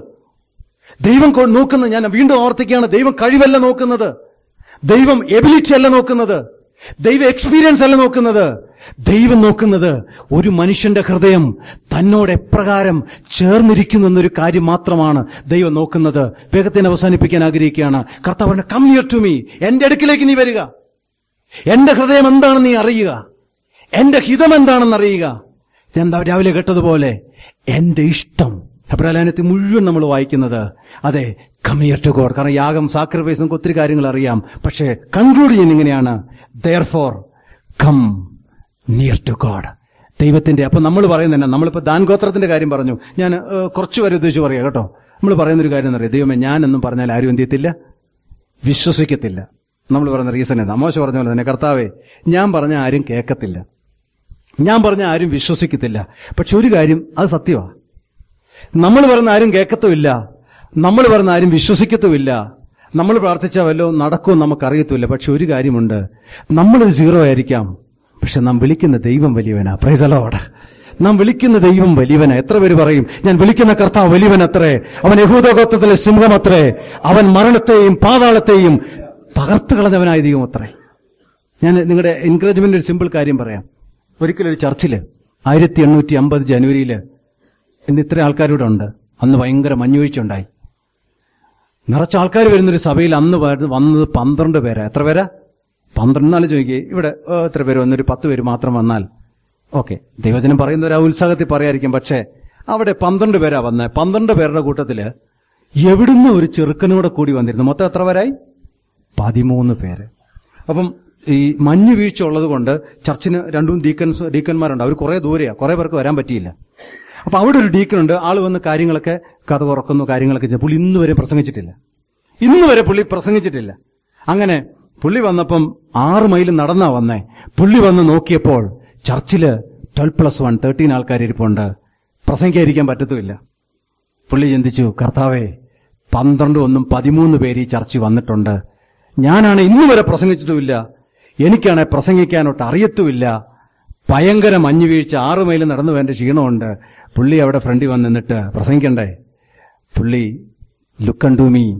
ദൈവം കൊ- നോക്കുന്നത് ഞാൻ വീണ്ടും ആവർത്തിക്കുകയാണ് ദൈവം കഴിവല്ല നോക്കുന്നത് ദൈവം എബിലിറ്റി അല്ല നോക്കുന്നത് ദൈവം എക്സ്പീരിയൻസ് അല്ല നോക്കുന്നത് ദൈവം നോക്കുന്നത് ഒരു മനുഷ്യന്റെ ഹൃദയം തന്നോട് എപ്രകാരം ചേർന്നിരിക്കുന്നു എന്നൊരു കാര്യം മാത്രമാണ് ദൈവം നോക്കുന്നത് വേഗത്തിന് അവസാനിപ്പിക്കാൻ ആഗ്രഹിക്കുകയാണ് കർത്താവ് കം നിയർ ടു മീ എന്റെ അടുക്കിലേക്ക് നീ വരിക എന്റെ ഹൃദയം എന്താണെന്ന് നീ അറിയുക എന്റെ ഹിതം എന്താണെന്ന് അറിയുക ഞാൻ ദാ രാവിലെ കേട്ടതുപോലെ എന്റെ ഇഷ്ടം ഹെബ്രാലായനത്തിൽ മുഴുവൻ നമ്മൾ വായിക്കുന്നത് അതെ കമിയർ ടു ഗോഡ് കാരണം യാഗം സാക്രിഫൈസ് നമുക്ക് ഒത്തിരി കാര്യങ്ങൾ അറിയാം പക്ഷേ കൺക്ലൂഡ് ചെയ്യുന്ന ഇങ്ങനെയാണ് therefore come near to God ദൈവത്തിന്റെ അപ്പൊ നമ്മൾ പറയുന്നത് നമ്മളിപ്പോ ദാൻ ഗോത്രത്തിന്റെ കാര്യം പറഞ്ഞു ഞാൻ ഏഹ്, കുറച്ച് പേരെ ഉദ്ദേശിച്ച് പറയാം കേട്ടോ നമ്മൾ പറയുന്ന ഒരു കാര്യം എന്ന് പറയാം ദൈവമേ ഞാൻ എന്നും പറഞ്ഞാൽ ആരും എന്ത് ചെയ്യത്തില്ല വിശ്വസിക്കത്തില്ല നമ്മൾ പറയുന്ന റീസൺ എന്താ മോശം പറഞ്ഞ പോലെ തന്നെ കർത്താവേ ഞാൻ പറഞ്ഞ ആരും കേൾക്കത്തില്ല ഞാൻ പറഞ്ഞ ആരും വിശ്വസിക്കത്തില്ല പക്ഷെ ഒരു കാര്യം അത് സത്യമാണ് നമ്മൾ പറയുന്ന ആരും കേൾക്കത്തുമില്ല നമ്മൾ പറയുന്ന ആരും വിശ്വസിക്കത്തുമില്ല നമ്മൾ പ്രാർത്ഥിച്ച വല്ലോ നടക്കുമെന്ന് നമുക്കറിയത്തുമില്ല പക്ഷെ ഒരു കാര്യമുണ്ട് നമ്മളൊരു സീറോ ആയിരിക്കാം പക്ഷെ നാം വിളിക്കുന്ന ദൈവം വലിയവനാ പ്രൈസലോട് നാം വിളിക്കുന്ന ദൈവം വലിയവന എത്ര പേര് പറയും ഞാൻ വിളിക്കുന്ന കർത്താവ് വലിയവൻ അത്രേ അവൻ യഹൂദഗോത്രത്തിലെ സിംഹം അത്രേ അവൻ മരണത്തെയും പാതാളത്തെയും തകർത്ത് കളഞ്ഞവനായ ദൈവം അത്രേ ഞാൻ നിങ്ങളുടെ എൻകറേജ്മെന്റ് ഒരു സിമ്പിൾ കാര്യം പറയാം ഒരിക്കലും ഒരു ചർച്ചില് ആയിരത്തി എണ്ണൂറ്റി അമ്പത് ജനുവരിയിൽ ഇന്ന് ഇത്ര ആൾക്കാരിവിടെ ഉണ്ട് അന്ന് ഭയങ്കര മഞ്ഞുവീഴ്ച ഉണ്ടായി നിറച്ച ആൾക്കാർ വരുന്നൊരു സഭയിൽ അന്ന് വ- വന്നത് പന്ത്രണ്ട് പേരാ എത്ര പേരാ പന്ത്രണ്ട് നാല് ചോദിക്കേ ഇവിടെ ഏ, എത്ര പേര് വന്നൊരു പത്ത് പേര് മാത്രം വന്നാൽ ഓക്കെ ദൈവജനം പറയുന്ന ഒരു ആ ഉത്സാഹത്തിൽ പറയായിരിക്കും പക്ഷേ അവിടെ പന്ത്രണ്ട് പേരാ വന്നത് പന്ത്രണ്ട് പേരുടെ കൂട്ടത്തില് എവിടുന്ന് ഒരു ചെറുക്കനൂടെ കൂടി വന്നിരുന്നു മൊത്തം എത്ര പേരായി പതിമൂന്ന് പേര് അപ്പം ഈ മഞ്ഞ് വീഴ്ച ഉള്ളത് കൊണ്ട് ചർച്ചിന് രണ്ടും ഡീക്കൻസ് ഡീക്കന്മാരുണ്ട് അവർ കുറെ ദൂരെയാ കുറെ പേർക്ക് വരാൻ പറ്റിയില്ല അപ്പൊ അവിടെ ഒരു ഡീക്കനുണ്ട് ആള് വന്ന് കാര്യങ്ങളൊക്കെ കഥ തുറക്കുന്നു കാര്യങ്ങളൊക്കെ ചെയ്തു പുള്ളി ഇന്ന് വരെ പ്രസംഗിച്ചിട്ടില്ല ഇന്ന് വരെ പുള്ളി പ്രസംഗിച്ചിട്ടില്ല അങ്ങനെ പുള്ളി വന്നപ്പം ആറ് മൈൽ നടന്നാ വന്നേ പുള്ളി വന്ന് നോക്കിയപ്പോൾ ചർച്ചില് ട്വൽവ് പ്ലസ് വൺ തേർട്ടീൻ ആൾക്കാർ ഇരിപ്പുണ്ട് പ്രസംഗിക്കാതിരിക്കാൻ പറ്റത്തുമില്ല പുള്ളി ചിന്തിച്ചു കർത്താവേ പന്ത്രണ്ട് ഒന്നും പതിമൂന്ന് പേര് ഈ ചർച്ച വന്നിട്ടുണ്ട് ഞാനാണ് ഇന്ന് വരെ പ്രസംഗിച്ചിട്ടുമില്ല എനിക്കാണ് പ്രസംഗിക്കാനൊട്ട് അറിയത്തുമില്ല ഭയങ്കര മഞ്ഞ് വീഴ്ച ആറ് മൈൽ നടന്നു വേണ്ട ക്ഷീണമുണ്ട് പുള്ളി അവിടെ ഫ്രണ്ടിൽ വന്ന് നിന്നിട്ട് പ്രസംഗിക്കണ്ടേ പുള്ളി look to me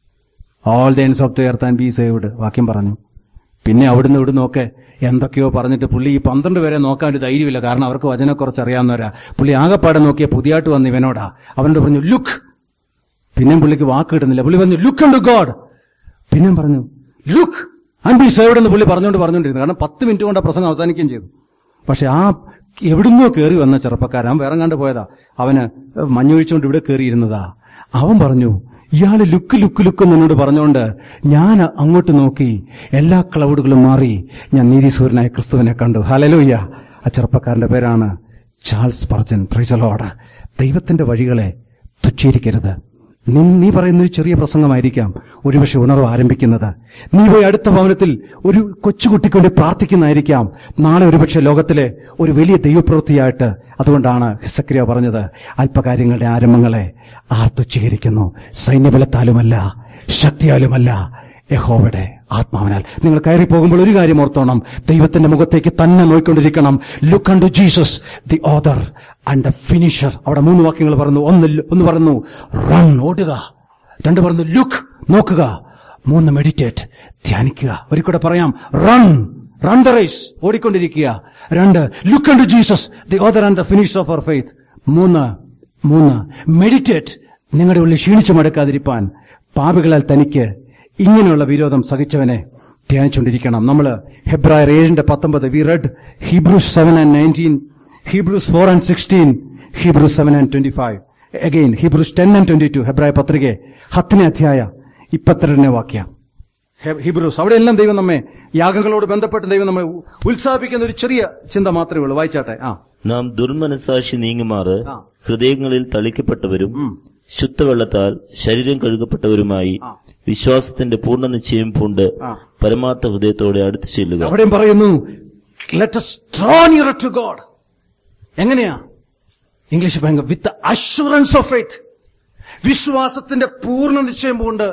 all the ends of the earth and be saved വാക്യം പറഞ്ഞു പിന്നെ അവിടുന്ന് ഇവിടുന്ന് ഒക്കെ എന്തൊക്കെയോ പറഞ്ഞിട്ട് പുള്ളി ഈ പന്ത്രണ്ട് പേരെ നോക്കാൻ ഒരു ധൈര്യമില്ല കാരണം അവർക്ക് വചനെ കുറച്ച് അറിയാവുന്നവരാ പുള്ളി ആകെപ്പാടെ നോക്കിയ പുതിയായിട്ട് വന്ന് ഇവനോടാ അവനോട് പറഞ്ഞു ലുക്ക് പിന്നെയും പുള്ളിക്ക് വാക്ക് കിട്ടുന്നില്ല പുള്ളി പറഞ്ഞു ലുക്ക് ഉണ്ട് ഗോഡ് പിന്നെയും പറഞ്ഞു ലുക്ക് ആൻഡ് ബി സേവ്ഡ് എന്ന് പുള്ളി പറഞ്ഞുകൊണ്ട് പറഞ്ഞുകൊണ്ടിരുന്നു കാരണം പത്ത് മിനിറ്റ് കൊണ്ട് ആ പ്രസംഗം അവസാനിക്കുകയും ചെയ്തു പക്ഷെ ആ എവിടുന്നോ കയറി വന്ന ചെറുപ്പക്കാരൻ അവൻ വേറെ കണ്ട് പോയതാ അവന് മഞ്ഞൊഴിച്ചുകൊണ്ട് ഇവിടെ കയറിയിരുന്നതാ അവൻ പറഞ്ഞു ഇയാള് ലുക്ക് ലുക്ക് ലുക്ക് എന്നോട് പറഞ്ഞുകൊണ്ട് ഞാൻ അങ്ങോട്ട് നോക്കി എല്ലാ ക്ലൗഡുകളും മാറി ഞാൻ നീതിസൂര്യനായ ക്രിസ്തുവിനെ കണ്ടു ഹലലൂയ്യ ആ ചെറുപ്പക്കാരന്റെ പേരാണ് ചാൾസ് പർജൻ പ്രൈസലോട് ദൈവത്തിന്റെ വഴികളെ തുച്ഛീകരിക്കരുത് നീ നീ പറയുന്ന ഒരു ചെറിയ പ്രസംഗമായിരിക്കാം ഒരുപക്ഷെ ഉണർവ് ആരംഭിക്കുന്നത് നീ പോയി അടുത്ത ഭവനത്തിൽ ഒരു കൊച്ചുകുട്ടിക്ക് വേണ്ടി പ്രാർത്ഥിക്കുന്നതായിരിക്കാം നാളെ ഒരുപക്ഷെ ലോകത്തിലെ ഒരു വലിയ ദൈവപ്രവൃത്തിയായിട്ട് അതുകൊണ്ടാണ് ഹെസക്രിയ പറഞ്ഞത് അല്പകാര്യങ്ങളുടെ ആരംഭങ്ങളെ ആർ തുച്ഛീകരിക്കുന്നു സൈന്യബലത്താലുമല്ല ശക്തിയാലുമല്ല യഹോവയുടെ ആത്മാവിനാൽ നിങ്ങൾ കയറി പോകുമ്പോൾ ഒരു കാര്യം ഓർത്തോണം ദൈവത്തിന്റെ മുഖത്തേക്ക് തന്നെ നോക്കിക്കൊണ്ടിരിക്കണം look unto Jesus the author and the finisher അവിടെ മൂന്ന് വാക്യങ്ങൾ പറഞ്ഞു ഒന്ന് ല്- ഒന്ന് പറഞ്ഞു റൺ ഓടുക രണ്ട് പറഞ്ഞു ലുക്ക് നോക്കുക മൂന്ന് മെഡിറ്റേറ്റ് ധ്യാനിക്കുക ഒരു കൂടെ പറയാം റൺ റൺ ദ റേസ് ഓടിക്കൊണ്ടിരിക്കുക രണ്ട് look unto Jesus the author and the finisher of our faith മൂന്ന് മൂന്ന് മെഡിറ്റേറ്റ് നിങ്ങളുടെ ഉള്ളിൽ ക്ഷീണിച്ചു മടക്കാതിരിപ്പാൻ പാപികളാൽ തനിക്ക് ഇങ്ങനെയുള്ള വിരോധം സഹിച്ചവനെ ധ്യാനിച്ചുകൊണ്ടിരിക്കണം നമ്മൾ ഹെബ്രായർ ഏഴിന്റെ പത്തൊമ്പത് we read Hebrews seven and nineteen Hebrews four and sixteen Hebrews seven and twenty five again Hebrews ten and twenty two ഹെബ്രായ പത്രിക ഹത്തിനെ അധ്യായ ഇപ്പത്തിരണ്ടേ വാക്യ ഹെ- ഹീബ്രൂസ് അവിടെ എല്ലാം ദൈവം നമ്മെ യാഗങ്ങളോട് ബന്ധപ്പെട്ട് ദൈവം നമ്മെ ഉ- ഉത്സാഹിപ്പിക്കുന്ന ഒരു ചെറിയ ചിന്ത മാത്രമേ ഉള്ളൂ വായിച്ചാട്ടെ ആ നാം ദുർമനസാക്ഷി നീങ്ങുമാറ് ആ. ഹൃദയങ്ങളിൽ തളിക്കപ്പെട്ടവരും ഉം. ശുദ്ധവെള്ളത്താൽ ശരീരം കഴുകപ്പെട്ടവരുമായി ആ. വിശ്വാസത്തിന്റെ പൂർണ്ണ നിശ്ചയം പൂണ്ട് ആ. പരമാർത്ഥ ഹൃദയത്തോടെ അടുത്തു ചെല്ലുക അവിടെയും പറയുന്നു let draw near to God എങ്ങനെയാ ഇംഗ്ലീഷ് ഭയങ്കര വിത്ത് അഷുറൻസ് ഓഫ് ഫെയ്ത്ത് വിശ്വാസത്തിന്റെ പൂർണ്ണ നിശ്ചയം കൊണ്ട്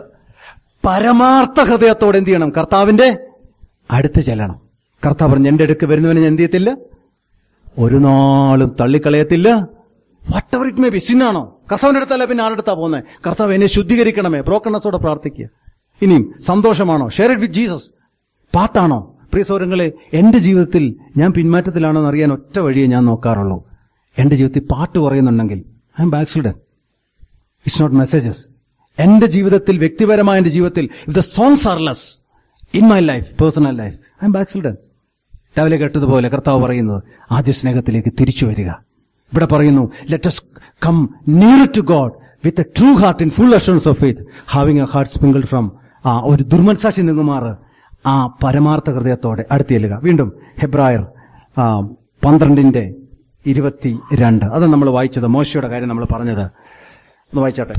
പരമാർത്ഥ ഹൃദയത്തോടെ എന്ത് ചെയ്യണം കർത്താവിന്റെ അടുത്ത് ചെല്ലണം കർത്താവ് പറഞ്ഞു എന്റെ അടുക്ക് വരുന്നവനെ ഞാൻ എന്ത് ചെയ്യത്തില്ല ഒരു നാളും തള്ളിക്കളയത്തില്ല whatever it may be സിന്നാണോ കർത്താവിന്റെ അടുത്തല്ല പിന്നെ ആരുടെ അടുത്താ പോകുന്നത് കർത്താവ് എന്നെ ശുദ്ധീകരിക്കണമേ ബ്രോക്കണ്ണസോടെ പ്രാർത്ഥിക്കുക ഇനിയും സന്തോഷമാണോ ഷെയർ ഇറ്റ് വിത്ത് ജീസസ് പാട്ടാണോ പ്രിയ സൗരങ്ങളെ എന്റെ ജീവിതത്തിൽ ഞാൻ പിന്മാറ്റത്തിലാണോ എന്ന് അറിയാൻ ഒറ്റ വഴിയേ ഞാൻ നോക്കാറുള്ളൂ എന്റെ ജീവിതത്തിൽ പാട്ട് കുറയുന്നുണ്ടെങ്കിൽ I'm backslidden it's not messages എന്റെ ജീവിതത്തിൽ വ്യക്തിപരമായ എന്റെ ജീവിതത്തിൽ if the songs are less in my life personal life I'm backslidden രാവിലെ കേട്ടതുപോലെ കർത്താവ് പറയുന്നത് ആദ്യ സ്നേഹത്തിലേക്ക് തിരിച്ചു വരിക ഇവിടെ പറയുന്നു let's come near to God with a true heart in full assurance of faith having a heart sprinkle from ആ ഒരു ദുർമനസാക്ഷി നിങ്ങുമാറ് ആ പരമാർത്ഥ ഹൃദയത്തോടെ അടുത്ത് ചെല്ലുക വീണ്ടും ഹെബ്രായർ ആ, പന്ത്രണ്ടിന്റെ ഇരുപത്തി രണ്ട് അത് നമ്മൾ വായിച്ചത് മോശയുടെ കാര്യം നമ്മൾ പറഞ്ഞത് ഒന്ന് വായിച്ചാട്ടെ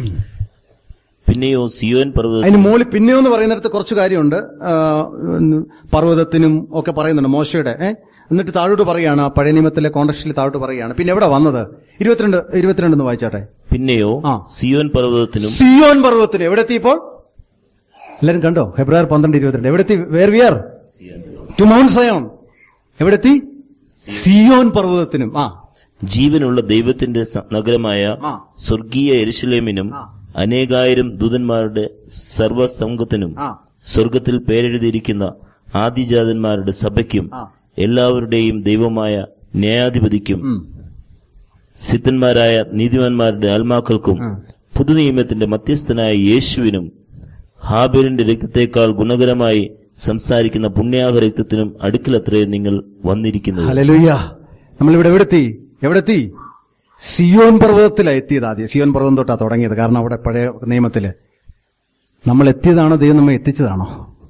പിന്നെയോ സിയോൻ പർവ്വത അതിന് മോളിൽ പിന്നെയെന്ന് പറയുന്നിടത്ത് കുറച്ച് കാര്യമുണ്ട് ആ, ഉം, പർവ്വതത്തിനും ഒക്കെ പറയുന്നുണ്ട് മോശയുടെ ഏ? എന്നിട്ട് താഴോട്ട് പറയാണ് ആ പഴയ നിയമത്തിലെ കോണ്ടക്സ്റ്റിൽ താഴോട്ട് പറയാണ് പിന്നെ എവിടെ വന്നത് ഇരുപത്തിരണ്ട് ഇരുപത്തിരണ്ട് ഒന്ന് വായിച്ചാട്ടെ പിന്നെയോ ആ. സിയോൻ പർവ്വതത്തിനും സിയോൻ പർവ്വതത്തിന് എവിടെ എത്തി ഇപ്പോൾ എല്ലാരും കണ്ടോ ഫെബ്രുവരി പന്ത്രണ്ട് ഇരുപത്തിരണ്ട് എവിടെ എത്തി where we are to Mount Zion എവിടെ എത്തി സിയോൻ പർവ്വതത്തിനും ആ ജീവനുള്ള ദൈവത്തിന്റെ സ- നഗരമായ ആ. സ്വർഗീയ എരുശലേമിനും ആ. അനേകായിരം ദൂതന്മാരുടെ സർവസംഘത്തിനും ആ സ്വർഗത്തിൽ പേരെഴുതിയിരിക്കുന്ന ആദിജാതന്മാരുടെ സഭയ്ക്കും ആ എല്ലാവരുടെയും ദൈവമായ ന്യായാധിപതിക്കും ഉം. സിദ്ധന്മാരായ നീതിമാന്മാരുടെ ആത്മാക്കൾക്കും ഉം. പുതുനിയമത്തിന്റെ മധ്യസ്ഥനായ യേശുവിനും ഹാബേലിന്റെ രക്തത്തെക്കാൾ ഗുണകരമായി സംസാരിക്കുന്ന പുണ്യാഹ രക്തത്തിനും അടുക്കലത്രേ നിങ്ങൾ വന്നിരിക്കുന്നത് ഹല്ലേലൂയ നമ്മളിവിടെ എവിടെത്തി എവിടെത്തി സിയോൻ പർവ്വതത്തിലാണ് എത്തിയത് ആദ്യം സിയോൻ പർവ്വതം തൊട്ടാ തുടങ്ങിയത് കാരണം അവിടെ പഴയ നിയമത്തില് നമ്മൾ എത്തിയതാണോ ദൈവം നമ്മെ എത്തിച്ചതാണോ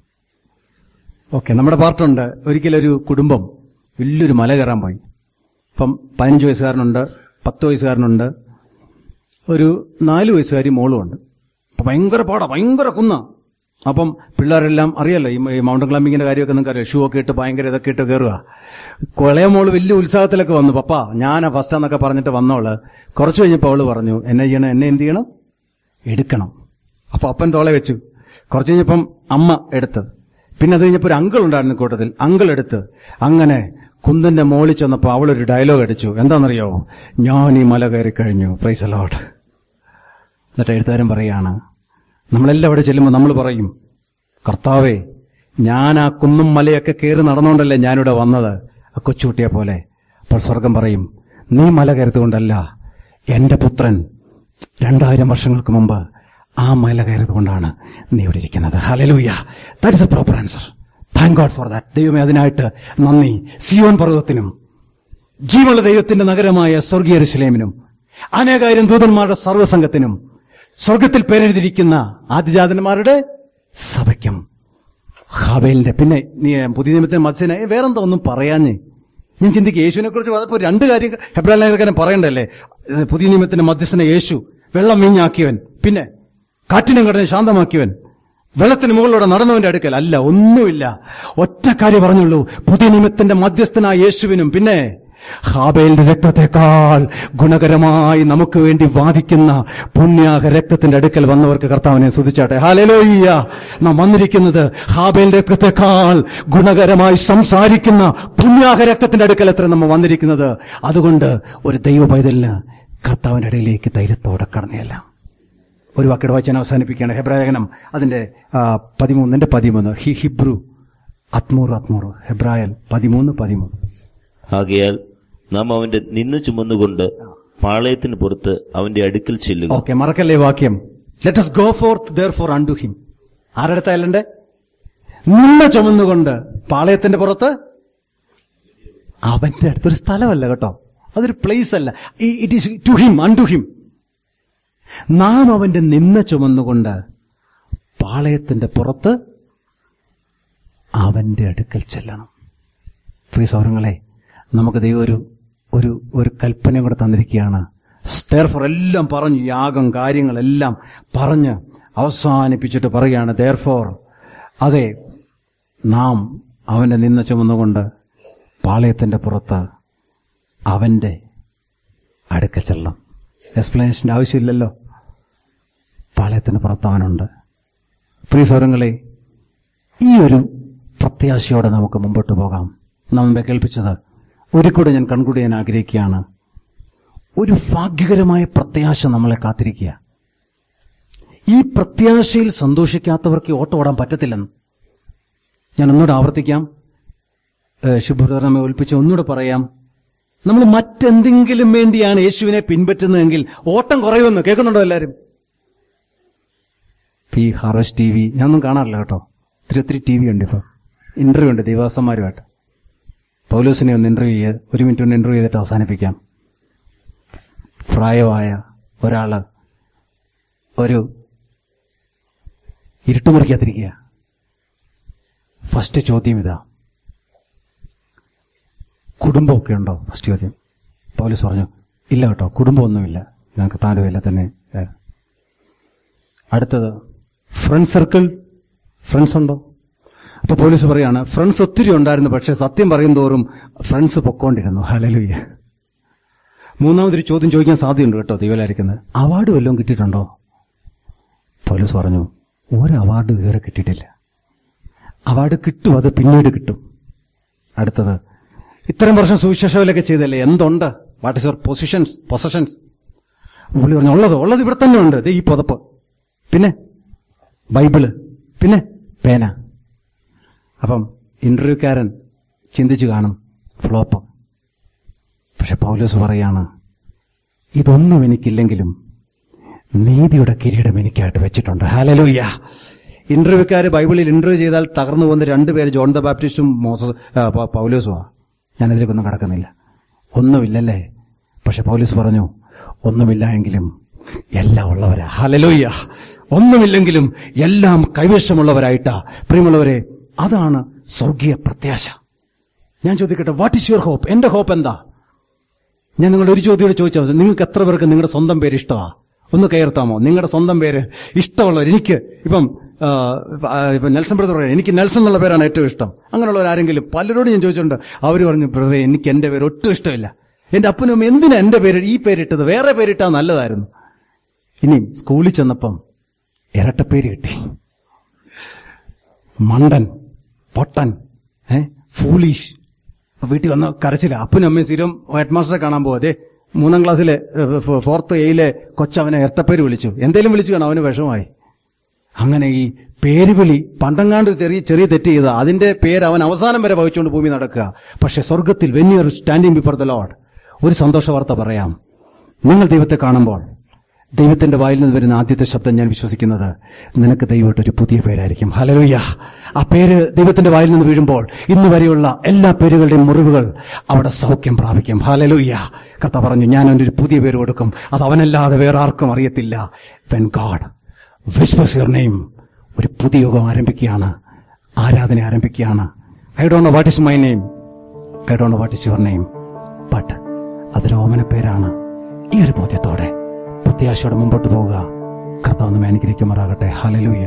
ഓക്കെ നമ്മുടെ പാർട്ടുണ്ട് ഒരിക്കലൊരു കുടുംബം വലിയൊരു മല കയറാൻ പോയി ഇപ്പം പതിനഞ്ച് വയസ്സുകാരനുണ്ട് പത്ത് വയസ്സുകാരനുണ്ട് ഒരു നാല് വയസ്സുകാരി മോളുമുണ്ട് അപ്പൊ ഭയങ്കര പാടാ ഭയങ്കര കുന്ന അപ്പം പിള്ളേരെല്ലാം അറിയാലോ ഈ ഈ മൗണ്ടൻ ക്ലൈമ്പിങ്ങിന്റെ കാര്യമൊക്കെ നിങ്ങൾക്ക് അറിയാം ഷൂ ഒക്കെ ഇട്ട് ഭയങ്കര ഇതൊക്കെ ഇട്ട് കയറുക കൊളയ മോള് വലിയ ഉത്സാഹത്തിലൊക്കെ വന്നു പപ്പ ഞാനാ ഫസ്റ്റ് എന്നൊക്കെ പറഞ്ഞിട്ട് വന്നോള് കുറച്ച് കഴിഞ്ഞപ്പോൾ അവള് പറഞ്ഞു എന്നെ ചെയ്യണം എന്നെ എന്ത് ചെയ്യണം എടുക്കണം അപ്പൊ അപ്പൻ തോളെ വെച്ചു കുറച്ച് കഴിഞ്ഞപ്പം അമ്മ എടുത്ത് പിന്നെ അത് കഴിഞ്ഞപ്പോൾ ഒരു അങ്കിൾ ഉണ്ടായിരുന്നു കൂട്ടത്തിൽ അങ്കിൾ എടുത്ത് അങ്ങനെ കുന്നിന്റെ മോളിൽ ചെന്നപ്പോ അവളൊരു ഡയലോഗ് അടിച്ചു എന്താണെന്നറിയോ ഞാൻ ഈ മല കയറി കഴിഞ്ഞു പ്രൈസ് അലോട്ട് എന്നിട്ട് എഴുത്തുകാരൻ പറയാണ് നമ്മളെല്ലാം അവിടെ ചെല്ലുമ്പോൾ നമ്മൾ പറയും കർത്താവേ ഞാൻ ആ കുന്നും മലയൊക്കെ കയറി നടന്നുകൊണ്ടല്ലേ ഞാനിവിടെ വന്നത് ആ കൊച്ചുകുട്ടിയെ പോലെ അപ്പോൾ സ്വർഗം പറയും നീ മല കയറിയതുകൊണ്ടല്ല എന്റെ പുത്രൻ രണ്ടായിരം വർഷങ്ങൾക്ക് മുമ്പ് ആ മല കയറിയതുകൊണ്ടാണ് നീ ഇവിടെ ഇരിക്കുന്നത് hallelujah that is a proper answer thank God for that ദൈവമേ അതിനായിട്ട് നന്ദി സിയോൻ പർവ്വതത്തിനും ജീവനുള്ള ദൈവത്തിന്റെ നഗരമായ സ്വർഗീയ യെരൂശലേമിനും അനേകായിരം ദൂതന്മാരുടെ സർവ്വസംഘത്തിനും സ്വർഗത്തിൽ പേരെഴുതിയിരിക്കുന്ന ആദിജാതന്മാരുടെ സഭയ്ക്കും ഹാബേലിന്റെ പിന്നെ നീ പുതിയ നിയമത്തിന് മത്സ്യനെ വേറെന്താ ഒന്നും പറയാഞ്ഞേ ഞാൻ ചിന്തിക്കുക യേശുവിനെ കുറിച്ച് പറഞ്ഞപ്പോൾ രണ്ട് കാര്യം ഹെബ്രാലേഖനം പറയണ്ടല്ലേ ഇത് പുതിയ നിയമത്തിന്റെ മധ്യസ്ഥനെ യേശു വെള്ളം വീഞ്ഞാക്കിയവൻ പിന്നെ കാറ്റിനും കടനെ ശാന്തമാക്കിയവൻ വെള്ളത്തിന് മുകളിലൂടെ നടന്നവന്റെ അടുക്കൽ അല്ല ഒന്നുമില്ല ഒറ്റ കാര്യം പറഞ്ഞുള്ളൂ പുതിയ നിയമത്തിന്റെ മധ്യസ്ഥനായ യേശുവിനും പിന്നെ ഹാബേലിന്റെ രക്തത്തെക്കാൾ ഗുണകരമായി നമുക്ക് വേണ്ടി വാദിക്കുന്ന പുണ്യാഹ രക്തത്തിന്റെ അടുക്കൽ വന്നവർക്ക് കർത്താവിനെ സ്തുതിച്ചാട്ടെ ഹാലലോയ്യ നാം വന്നിരിക്കുന്നത് ഹാബേലിന്റെ രക്തത്തെക്കാൾ ഗുണകരമായി സംസാരിക്കുന്ന പുണ്യാഹ രക്തത്തിന്റെ അടുക്കൽ എത്ര നമ്മൾ വന്നിരിക്കുന്നത് അതുകൊണ്ട് ഒരു ദൈവ പൈതലിന് കർത്താവിന്റെ ഇടയിലേക്ക് ധൈര്യത്തോടെ കടന്നെയല്ല ഒരു വാക്കിയുടെ വായിച്ചാൻ അവസാനിപ്പിക്കുകയാണ് ഹെബ്രായകനം അതിന്റെ ആ, പതിമൂന്നിന്റെ പതിമൂന്ന് ഹി ഹിബ്രു അത്മൂർ അത്മൂർ ഹെബ്രായൽ പതിമൂന്ന് പതിമൂന്ന് ആകയാൽ നാം അവന്റെ നിന്ന് ചുമന്നുകൊണ്ട് പാളയത്തിന് പുറത്ത് അവന്റെ അടുക്കൽ ചെല്ലുക ഓക്കെ മറക്കല്ലേ ഈ വാക്യം let us go forth therefore unto him ആരുടെ അല്ലണ്ടേ നിന്ന ചുമന്നുകൊണ്ട് പാളയത്തിന്റെ പുറത്ത് അവന്റെ അടുത്തൊരു സ്ഥലമല്ല കേട്ടോ അതൊരു പ്ലേസ് അല്ല it is to him unto him നാം അവന്റെ നിന്ന ചുമന്നുകൊണ്ട് പാളയത്തിന്റെ പുറത്ത് അവന്റെ അടുക്കൽ ചെല്ലണം പ്രിയ സൗരങ്ങളെ നമുക്ക് ദൈവം ഒരു ഒരു ഒരു കൽപ്പനയും കൂടെ തന്നിരിക്കുകയാണ് ദേർഫോർ എല്ലാം പറഞ്ഞു യാഗം കാര്യങ്ങളെല്ലാം പറഞ്ഞ് അവസാനിപ്പിച്ചിട്ട് പറയുകയാണ് ദേർഫോർ അതെ നാം അവന്റെ നിന്ന് ചുമന്നുകൊണ്ട് പാളയത്തിന്റെ പുറത്ത് അവന്റെ അടുക്കൽ ചെല്ലാം എക്സ്പ്ലനേഷന്റെ ആവശ്യമില്ലല്ലോ പാളയത്തിന് പുറത്ത് അവനുണ്ട് പ്രിയ സ്വരങ്ങളെ ഈ ഒരു പ്രത്യാശയോടെ നമുക്ക് മുമ്പോട്ട് പോകാം നാം മുമ്പേ കേൾപ്പിച്ചത് ഒരു കൂടെ ഞാൻ കൺകൂടി ഞാൻ ആഗ്രഹിക്കുകയാണ് ഒരു ഭാഗ്യകരമായ പ്രത്യാശ നമ്മളെ കാത്തിരിക്കുക ഈ പ്രത്യാശയിൽ സന്തോഷിക്കാത്തവർക്ക് ഈ ഓട്ടം ഓടാൻ പറ്റത്തില്ലെന്ന് ഞാൻ ഒന്നുകൂടെ ആവർത്തിക്കാം ശുഭ്രത നമ്മെ ഒൽപ്പിച്ച് ഒന്നുകൂടെ പറയാം നമ്മൾ മറ്റെന്തെങ്കിലും വേണ്ടിയാണ് യേശുവിനെ പിൻപറ്റുന്നതെങ്കിൽ ഓട്ടം കുറയുമെന്ന് കേൾക്കുന്നുണ്ടോ എല്ലാവരും പി ഹാർവസ്റ്റ് ടി വി ഞാനൊന്നും കാണാറില്ല കേട്ടോ ഒത്തിരി ഒത്തിരി ടി വി ഉണ്ട് ഇപ്പൊ ഇന്റർവ്യൂ ഉണ്ട് ദേവാസന്മാരുമായിട്ട് പൗലോസിനെ ഒന്ന് ഇന്റർവ്യൂ ചെയ്ത് ഒരു മിനിറ്റ് കൊണ്ട് ഇന്റർവ്യൂ ചെയ്തിട്ട് അവസാനിപ്പിക്കാം പ്രായമായ ഒരാള് ഒരു ഇരുട്ടുമുറിക്കകത്തിരിക്കുക ഫസ്റ്റ് ചോദ്യം ഇതാ കുടുംബമൊക്കെ ഉണ്ടോ ഫസ്റ്റ് ചോദ്യം പൗലോസ് പറഞ്ഞു ഇല്ല കേട്ടോ കുടുംബമൊന്നുമില്ല ഞങ്ങൾക്ക് താനുമില്ല തന്നെ അടുത്തത് ഫ്രണ്ട് സർക്കിൾ ഫ്രണ്ട്സ് ഉണ്ടോ അപ്പൊ പോലീസ് പറയാണ് ഫ്രണ്ട്സ് ഒത്തിരി ഉണ്ടായിരുന്നു പക്ഷെ സത്യം പറയും തോറും ഫ്രണ്ട്സ് പൊക്കോണ്ടിരുന്നു ഹലലുയ്യ മൂന്നാമതൊരു ചോദ്യം ചോദിക്കാൻ സാധ്യതയുണ്ട് കേട്ടോ ദൈവലായിരിക്കുന്നത് അവാർഡ് വല്ലതും കിട്ടിയിട്ടുണ്ടോ പോലീസ് പറഞ്ഞു ഒരു അവാർഡ് ഇതുവരെ കിട്ടിയിട്ടില്ല അവാർഡ് കിട്ടും അത് പിന്നീട് കിട്ടും അടുത്തത് ഇത്രയും വർഷം സുവിശേഷവിലൊക്കെ ചെയ്തല്ലേ എന്തുണ്ട് what is your positions possessions പുള്ളി പറഞ്ഞു ഉള്ളത് ഉള്ളത് ഇവിടെ തന്നെ ഉണ്ട് ദേ ഈ പുതപ്പ് പിന്നെ ബൈബിള് പിന്നെ പേന അപ്പം ഇന്റർവ്യൂക്കാരൻ ചിന്തിച്ചു കാണും ഫ്ലോപ്പ് പക്ഷെ പൗലോസ് പറയാണ് ഇതൊന്നും എനിക്കില്ലെങ്കിലും നീതിയുടെ കിരീടം എനിക്കായിട്ട് വെച്ചിട്ടുണ്ട് ഹാലലൂയ്യ ഇന്റർവ്യൂക്കാര് ബൈബിളിൽ ഇന്റർവ്യൂ ചെയ്താൽ തകർന്നു പോകുന്ന രണ്ടുപേര് ജോൺ ദ ബാപ്റ്റിസ്റ്റും മോസസ് ആ, പ- പൗലോസുമാ ഞാനതിലേക്കൊന്നും കടക്കുന്നില്ല ഒന്നുമില്ലല്ലേ പക്ഷെ പൗലോസ് പറഞ്ഞു ഒന്നുമില്ല എങ്കിലും എല്ലാം ഉള്ളവരാ ഹലലൂയ്യ ഒന്നുമില്ലെങ്കിലും എല്ലാം കൈവശമുള്ളവരായിട്ടാ പ്രിയമുള്ളവരെ അതാണ് സ്വർഗീയ പ്രത്യാശ ഞാൻ ചോദിക്കട്ടെ വാട്ട് ഈസ് യുവർ ഹോപ്പ് എന്റെ ഹോപ്പ് എന്താ ഞാൻ നിങ്ങളുടെ ഒരു ചോദ്യം കൂടി ചോദിച്ചാൽ നിങ്ങൾക്ക് എത്ര പേർക്ക് നിങ്ങളുടെ സ്വന്തം പേര് ഇഷ്ടമാ ഒന്ന് കയർത്താമോ നിങ്ങളുടെ സ്വന്തം പേര് ഇഷ്ടമുള്ളവർ എനിക്ക് ഇപ്പം ആ, ആ, ഇപ്പം നെൽസൺ ബ്രദർ പറയാം എനിക്ക് നെൽസൺ എന്നുള്ള പേരാണ് ഏറ്റവും ഇഷ്ടം അങ്ങനെയുള്ളവർ ആരെങ്കിലും പലരോടും ഞാൻ ചോദിച്ചിട്ടുണ്ട് അവർ പറഞ്ഞു ബ്രദറെ എനിക്ക് എന്റെ പേര് ഒട്ടും ഇഷ്ടമില്ല എന്റെ അപ്പനും അമ്മയും എന്തിനാ എന്റെ പേര് ഈ പേരിട്ടത് വേറെ പേരിട്ടാ നല്ലതായിരുന്നു ഇനി സ്കൂളിൽ ചെന്നപ്പം ഇരട്ടപ്പേര് കിട്ടി മണ്ടൻ പൊട്ടൻ ഏ ഫൂളിഷ് വീട്ടിൽ വന്ന കരച്ചില്ല അപ്പനും അമ്മയും സ്ഥിരം ഹെഡ് മാസ്റ്ററെ കാണാൻ പോവാതെ മൂന്നാം ക്ലാസ്സിലെ ഫോർത്ത് എയിലെ കൊച്ചവനെ ഇരട്ടപ്പേര് വിളിച്ചു എന്തേലും വിളിച്ചു കാണാം അവന് വിഷമായി അങ്ങനെ ഈ പേര് വിളി പണ്ടങ്ങാണ്ട് ചെറിയ ചെറിയ തെറ്റ് ചെയ്ത അതിന്റെ പേര് അവൻ അവസാനം വരെ വഹിച്ചുകൊണ്ട് ഭൂമി നടക്കുക പക്ഷെ സ്വർഗത്തിൽ when you standing before the Lord ഒരു സന്തോഷ വാർത്ത പറയാം നിങ്ങൾ ദൈവത്തെ കാണുമ്പോൾ ദൈവത്തിന്റെ വായിൽ നിന്ന് വരുന്ന ആദ്യത്തെ ശബ്ദം ഞാൻ വിശ്വസിക്കുന്നത് നിനക്ക് ദൈവമായിട്ട് ഒരു പുതിയ പേരായിരിക്കും ഹലലുയ്യ ആ പേര് ദൈവത്തിന്റെ വായിൽ നിന്ന് വീഴുമ്പോൾ ഇന്ന് വരെയുള്ള എല്ലാ പേരുകളുടെയും മുറിവുകൾ അവിടെ സൗഖ്യം പ്രാപിക്കും ഹലലുയ്യ കഥ പറഞ്ഞു ഞാൻ അവനൊരു പുതിയ പേര് കൊടുക്കും അത് അവനല്ലാതെ വേറെ ആർക്കും അറിയത്തില്ല when God whispers your name ഒരു പുതിയ യുഗം ആരംഭിക്കുകയാണ് ആരാധന ആരംഭിക്കുകയാണ് I don't know what is my name I don't know what is your name but അതൊരു ഓമന പേരാണ് ഈ ഒരു ബോധ്യത്തോടെ പ്രത്യാശയോടെ മുമ്പോട്ട് പോവുക കർത്താവ് നമ്മെ അനുഗ്രഹിക്കുമാറാകട്ടെ ഹലലൂയ്യ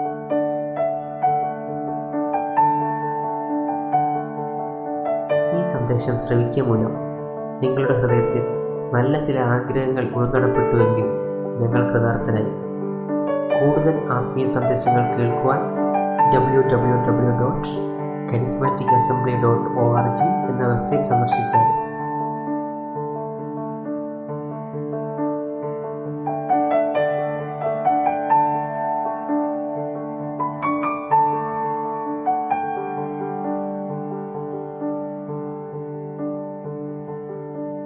ഈ സന്ദേശം ശ്രവിക്കുക മൂലം നിങ്ങളുടെ ഹൃദയത്തിൽ നല്ല ചില ആഗ്രഹങ്ങൾ ഉൾക്കടപ്പെട്ടുവെങ്കിൽ ഞങ്ങൾ കൃതാർത്ഥനായി കൂടുതൽ ആത്മീയ സന്ദേശങ്ങൾ കേൾക്കുവാൻ W W W dot charismatic assembly dot O R G എന്ന വെബ്സൈറ്റ് സന്ദർശിച്ചാൽ